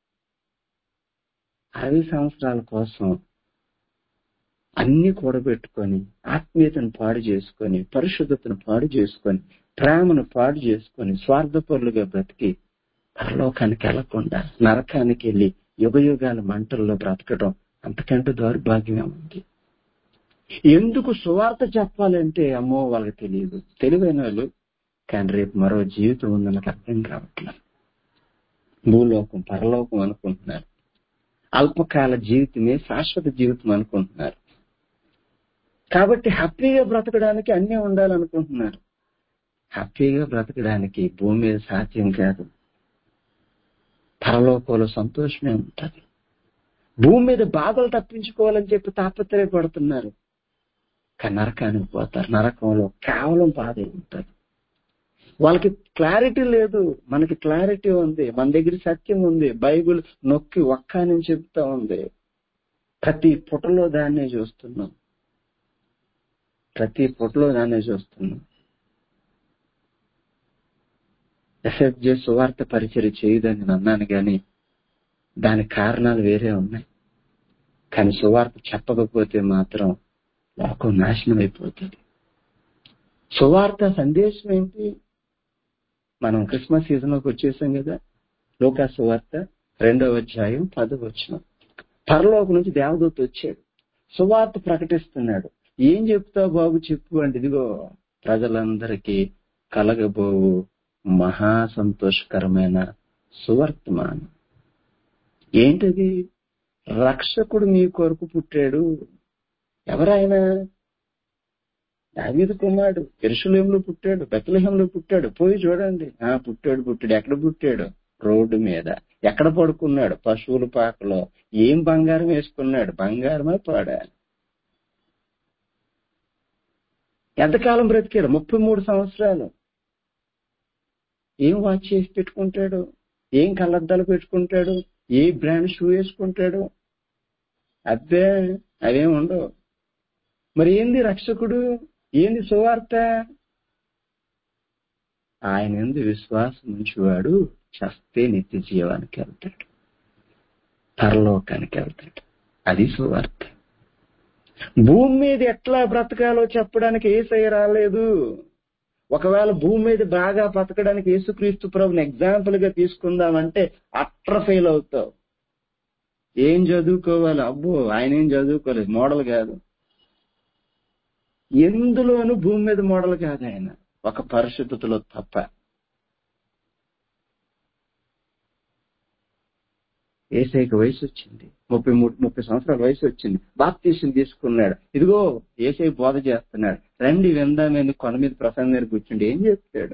అరవై సంవత్సరాల కోసం అన్ని కూడబెట్టుకొని ఆత్మీయతను పాడు చేసుకొని పరిశుద్ధతను పాడు చేసుకొని ప్రేమను పాడు చేసుకొని స్వార్థపరులుగా బ్రతికి పరలోకానికి వెళ్లకుండా నరకానికి వెళ్లి యుగ యుగాల మంటల్లో బ్రతకడం అంతకంటే దౌర్భాగ్యమే ఉంది ఎందుకు సువార్త చెప్పాలంటే అమ్మో వాళ్ళకి తెలియదు తెలివైన వాళ్ళు కానీ రేపు మరో జీవితం ఉందని నాకు అర్థం కావట్లేదు భూలోకం పరలోకం అనుకుంటున్నారు అల్పకాల జీవితమే శాశ్వత జీవితం అనుకుంటున్నారు కాబట్టి హ్యాపీగా బ్రతకడానికి అన్నీ ఉండాలనుకుంటున్నారు హ్యాపీగా బ్రతకడానికి భూమి మీద సాధ్యం కాదు పరలోకంలో సంతోషమే ఉంటుంది భూమి మీద బాధలు తప్పించుకోవాలని చెప్పి తాపత్రయపడుతున్నారు కానీ నరకానికి పోతారు నరకంలో కేవలం బాధే ఉంటుంది వాళ్ళకి క్లారిటీ లేదు మనకి క్లారిటీ ఉంది మన దగ్గర సత్యం ఉంది బైబిల్ నొక్కి ఒక్క అని చెప్తా ఉంది ప్రతి పుటలో దాన్నే చూస్తున్నాం ప్రతి పుటలో దాన్నే చూస్తున్నాం ఎస్ఎఫ్జే సువార్త పరిచయం చేయదని నేను అన్నాను కానీ దాని కారణాలు వేరే ఉన్నాయి కానీ సువార్త చెప్పకపోతే మాత్రం లోకం నాశనం అయిపోతుంది సువార్త సందేశం ఏంటి మనం క్రిస్మస్ సీజన్ లోకి వచ్చేసాం కదా లోకా సువార్త రెండవ అధ్యాయం పదవ వచ్చిన పరలోకం నుంచి దేవదూత వచ్చాడు సువార్త ప్రకటిస్తున్నాడు ఏం చెప్తావు బాబు చెప్పు అంటే ఇదిగో ప్రజలందరికీ కలగబోవు మహా సంతోషకరమైన సువర్తమానం ఏంటది రక్షకుడు మీ కొరకు పుట్టాడు ఎవరాయన దావీదు కుమారుడు ఎరుసలేంలో పుట్టాడు బెత్తలహంలో పుట్టాడు పోయి చూడండి ఆ పుట్టాడు పుట్టాడు ఎక్కడ పుట్టాడు రోడ్డు మీద ఎక్కడ పడుకున్నాడు పశువుల పాకలో ఏం బంగారం వేసుకున్నాడు బంగారమే పాడా ఎంతకాలం బ్రతికాడు ముప్పై మూడు సంవత్సరాలు ఏం వాచ్ చేసి పెట్టుకుంటాడు ఏం కళ్ళద్దాలు పెట్టుకుంటాడు ఏ బ్రాండ్ షూ వేసుకుంటాడు అబ్బే అవేం ఉండవు మరి ఏంది రక్షకుడు ఏంది సువార్త ఆయన ఎందు విశ్వాసం ఉంచేవాడు చస్తే నిత్య జీవానికి వెళ్తాడు పరలోకానికి వెళ్తాడు అది సువార్త భూమి మీద ఎట్లా బ్రతకాలో చెప్పడానికి ఏసై రాలేదు ఒకవేళ భూమి మీద బాగా బతకడానికి యేసుక్రీస్తు ప్రభుని ఎగ్జాంపుల్ గా తీసుకుందామంటే అట్ర ఫెయిల్ అవుతావు ఏం చదువుకోవాలి అబ్బో ఆయన ఏం చదువుకోలేదు మోడల్ కాదు ఎందులోనూ భూమి మీద మోడల్ కాదు ఆయన ఒక పరిశుద్ధతలో తప్ప ఏసైకి వయసు వచ్చింది ముప్పై మూడు ముప్పై సంవత్సరాల వయసు వచ్చింది బాప్తీసం తీసుకున్నాడు ఇదిగో ఏసై బోధ చేస్తున్నాడు రండి విందామని కొన మీద ప్రసంగం దగ్గర కూర్చుండి ఏం చెప్తాడు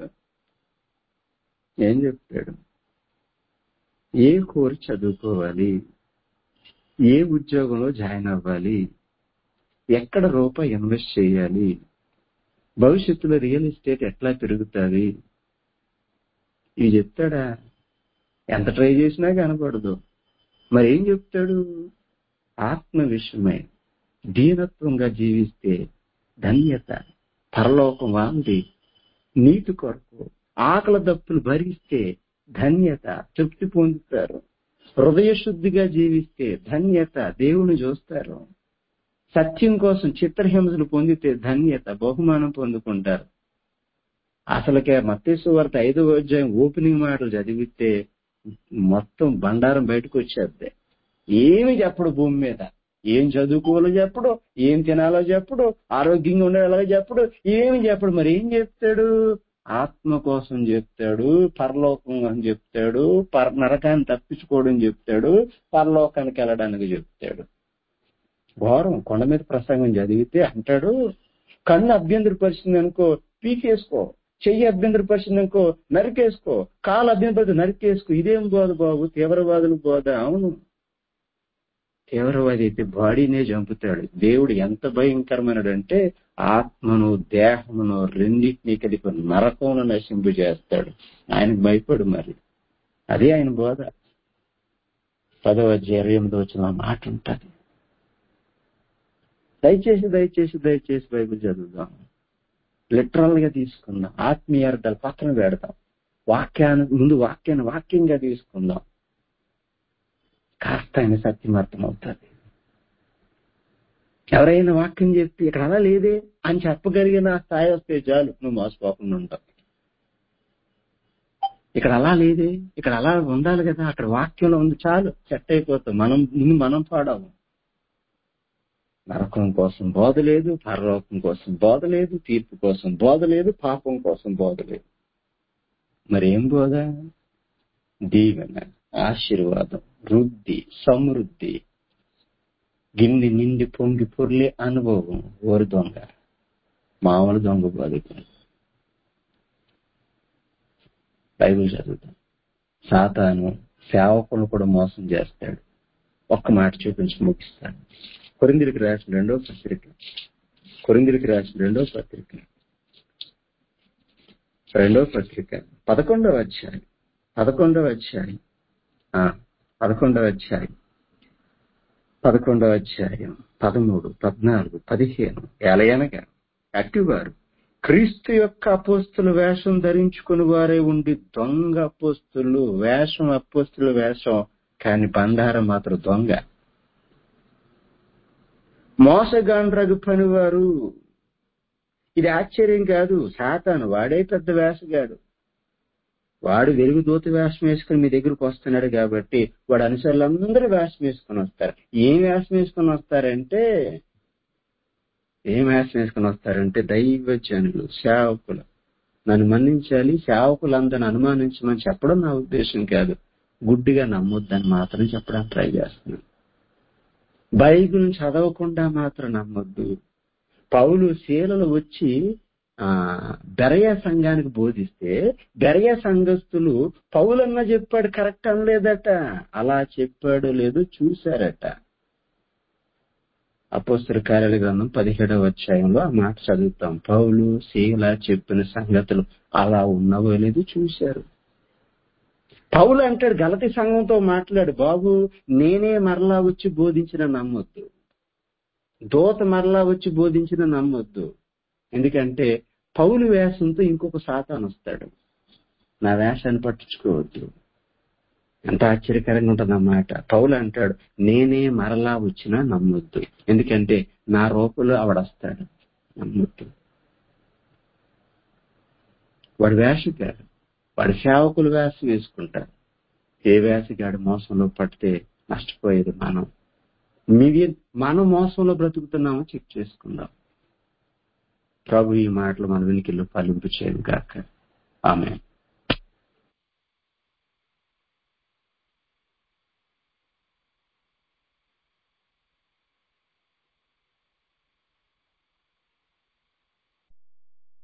ఏం చెప్తాడు ఏ కోరి చదువుకోవాలి ఏ ఉద్యోగంలో జాయిన్ అవ్వాలి ఎక్కడ రూపాయి ఇన్వెస్ట్ చేయాలి భవిష్యత్తులో రియల్ ఎస్టేట్ ఎట్లా పెరుగుతుంది ఇవి చెప్తాడా ఎంత ట్రై చేసినా కనపడదు మరి ఏం చెప్తాడు ఆత్మ విషయమై దీనత్వంగా జీవిస్తే ధన్యత పరలోకం వాంది నీటి కొరకు ఆకలి దప్పులు భరిస్తే ధన్యత తృప్తి పొందుతారు హృదయ శుద్ధిగా జీవిస్తే ధన్యత దేవుని చూస్తారు సత్యం కోసం చిత్రహింసలు పొందితే ధన్యత బహుమానం పొందుకుంటారు అసలుకే మత్తేసు వార్త ఐదవ అధ్యాయం ఓపెనింగ్ మాటలు చదివితే మొత్తం బండారం బయటకు వచ్చేద్ది ఏమి చెప్పడు భూమి మీద ఏం చదువుకోవాలో చెప్పడు ఏం తినాలో చెప్పడు ఆరోగ్యంగా ఉండేలాగా చెప్పడు ఏమి చెప్పడు మరి ఏం చెప్తాడు ఆత్మ కోసం చెప్తాడు పరలోకం అని చెప్తాడు పర నరకాన్ని తప్పించుకోవడం చెప్తాడు పరలోకానికి వెళ్ళడానికి చెప్తాడు ఘోరం కొండ మీద ప్రసంగం చదివితే అంటాడు కన్ను అభ్యంతర పరిస్థితి అనుకో పీకేసుకో చెయ్యి అభ్యంతర పరిస్థితి అనుకో నరికేసుకో కాలు అభ్యంతర నరికేసుకో ఇదేం బోధ బాబు తీవ్రవాదులు బోధ అవును తీవ్రవాది అయితే బాడీనే చంపుతాడు దేవుడు ఎంత భయంకరమైనడంటే ఆత్మను దేహమును రెండింటినీ కలిపి నరకమును నశింపు చేస్తాడు ఆయనకు భయపడు మరి అదే ఆయన బోధ పదవ ఇరవై ఎనిమిది వచ్చిన మాట ఉంటుంది దయచేసి దయచేసి దయచేసి బైబిల్ చదువుదాం లిటరల్ గా తీసుకుందాం ఆత్మీయ అర్థాలు పక్కన పెడదాం వాక్యాన్ని ముందు వాక్యాన్ని వాక్యంగా తీసుకుందాం కాస్త ఆయన సత్యం అర్థమవుతుంది ఎవరైనా వాక్యం చెప్పి ఇక్కడ అలా లేదే అని చెప్పగలిగిన స్థాయి వస్తే చాలు నువ్వు మోసపోకుండా ఉంటావు ఇక్కడ అలా లేదే ఇక్కడ అలా ఉండాలి కదా అక్కడ వాక్యంలో ఉంది చాలు సెట్ అయిపోతాం మనం ముందు మనం పాడాము నరకం కోసం బోధ లేదు పరలోకం కోసం బోధ లేదు తీర్పు కోసం బోధ లేదు పాపం కోసం బోధ లేదు మరేం బోధ దీవెన ఆశీర్వాదం వృద్ధి సమృద్ధి గిన్నె నిండి పొంగి పొర్లే అనుభవం ఓరి దొంగ మామూలు దొంగ బతుకు బైబిల్ చదువుతాం సాతాను సేవకులను కూడా మోసం చేస్తాడు ఒక్క మాట చూపించి ముగిస్తాడు కొరిందిరికి రాసిన రెండో పత్రిక కొరిందిరికి రాసిన రెండో పత్రిక రెండో పత్రిక పదకొండవ అధ్యాయం పదకొండవ అధ్యాయం ఆ, పదకొండవ అధ్యాయం పదకొండవ అధ్యాయం పదమూడు పద్నాలుగు పదిహేను ఎలయనగా అట్టివారు క్రీస్తు యొక్క అపోస్తుల వేషం ధరించుకుని వారే ఉండి దొంగ అపోస్తులు వేషం అపోస్తుల వేషం కాని బండారం మాత్రం దొంగ మోసగాండ్రగు పనివారు ఇది ఆశ్చర్యం కాదు సాతాను వాడే పెద్ద వేషగాడు వాడు వెలుగు దూత వేషం వేసుకుని మీ దగ్గరకు వస్తున్నాడు కాబట్టి వాడు అనుసరులందరూ వేషం వేసుకుని వస్తారు ఏం వేషం వేసుకుని వస్తారంటే ఏం వేషం వేసుకుని వస్తారంటే దైవజనులు సేవకులు నన్ను మన్నించాలి సేవకులందరిని అనుమానించమని చెప్పడం నా ఉద్దేశం కాదు గుడ్డిగా నమ్మొద్దని మాత్రం చెప్పడానికి ట్రై చేస్తున్నాను బైబిల్ చదవకుండా మాత్రం నమ్మొద్దు పౌలు శీలలు వచ్చి ఆ బెరయ సంఘానికి బోధిస్తే బెరయ సంఘస్థులు పౌలన్న చెప్పాడు కరెక్ట్ అనలేదట అలా చెప్పాడు లేదో చూశారట అపోస్తల కార్యాల గ్రంథం పదిహేడవ అధ్యాయంలో ఆ మాట చదువుతాం పౌలు శీల చెప్పిన సంగతులు అలా ఉన్నవో లేదు చూశారు పౌలు అంటాడు గలతి సంఘంతో మాట్లాడు బాబు నేనే మరలా వచ్చి బోధించిన నమ్మొద్దు దోత మరలా వచ్చి బోధించిన నమ్మొద్దు ఎందుకంటే పౌలు వేషంతో ఇంకొక సాతాను వస్తాడు నా వేషాన్ని పట్టించుకోవద్దు ఎంత ఆశ్చర్యకరంగా ఉంటుందన్నమాట పౌలు అంటాడు నేనే మరలా వచ్చినా నమ్మొద్దు ఎందుకంటే నా రూపంలో ఆవిడొస్తాడు నమ్మొద్దు వాడు వేషగాడు వాడి సేవకులు వేషం వేసుకుంటారు ఏ వేషగాడు మోసంలో పడితే నష్టపోయేది మనం మీది మనం మోసంలో బ్రతుకుతున్నామో చెక్ చేసుకుందాం ప్రభు ఈ మాటలు మన వెనుకల్లో ఫలింపు చేయను కాక ఆమె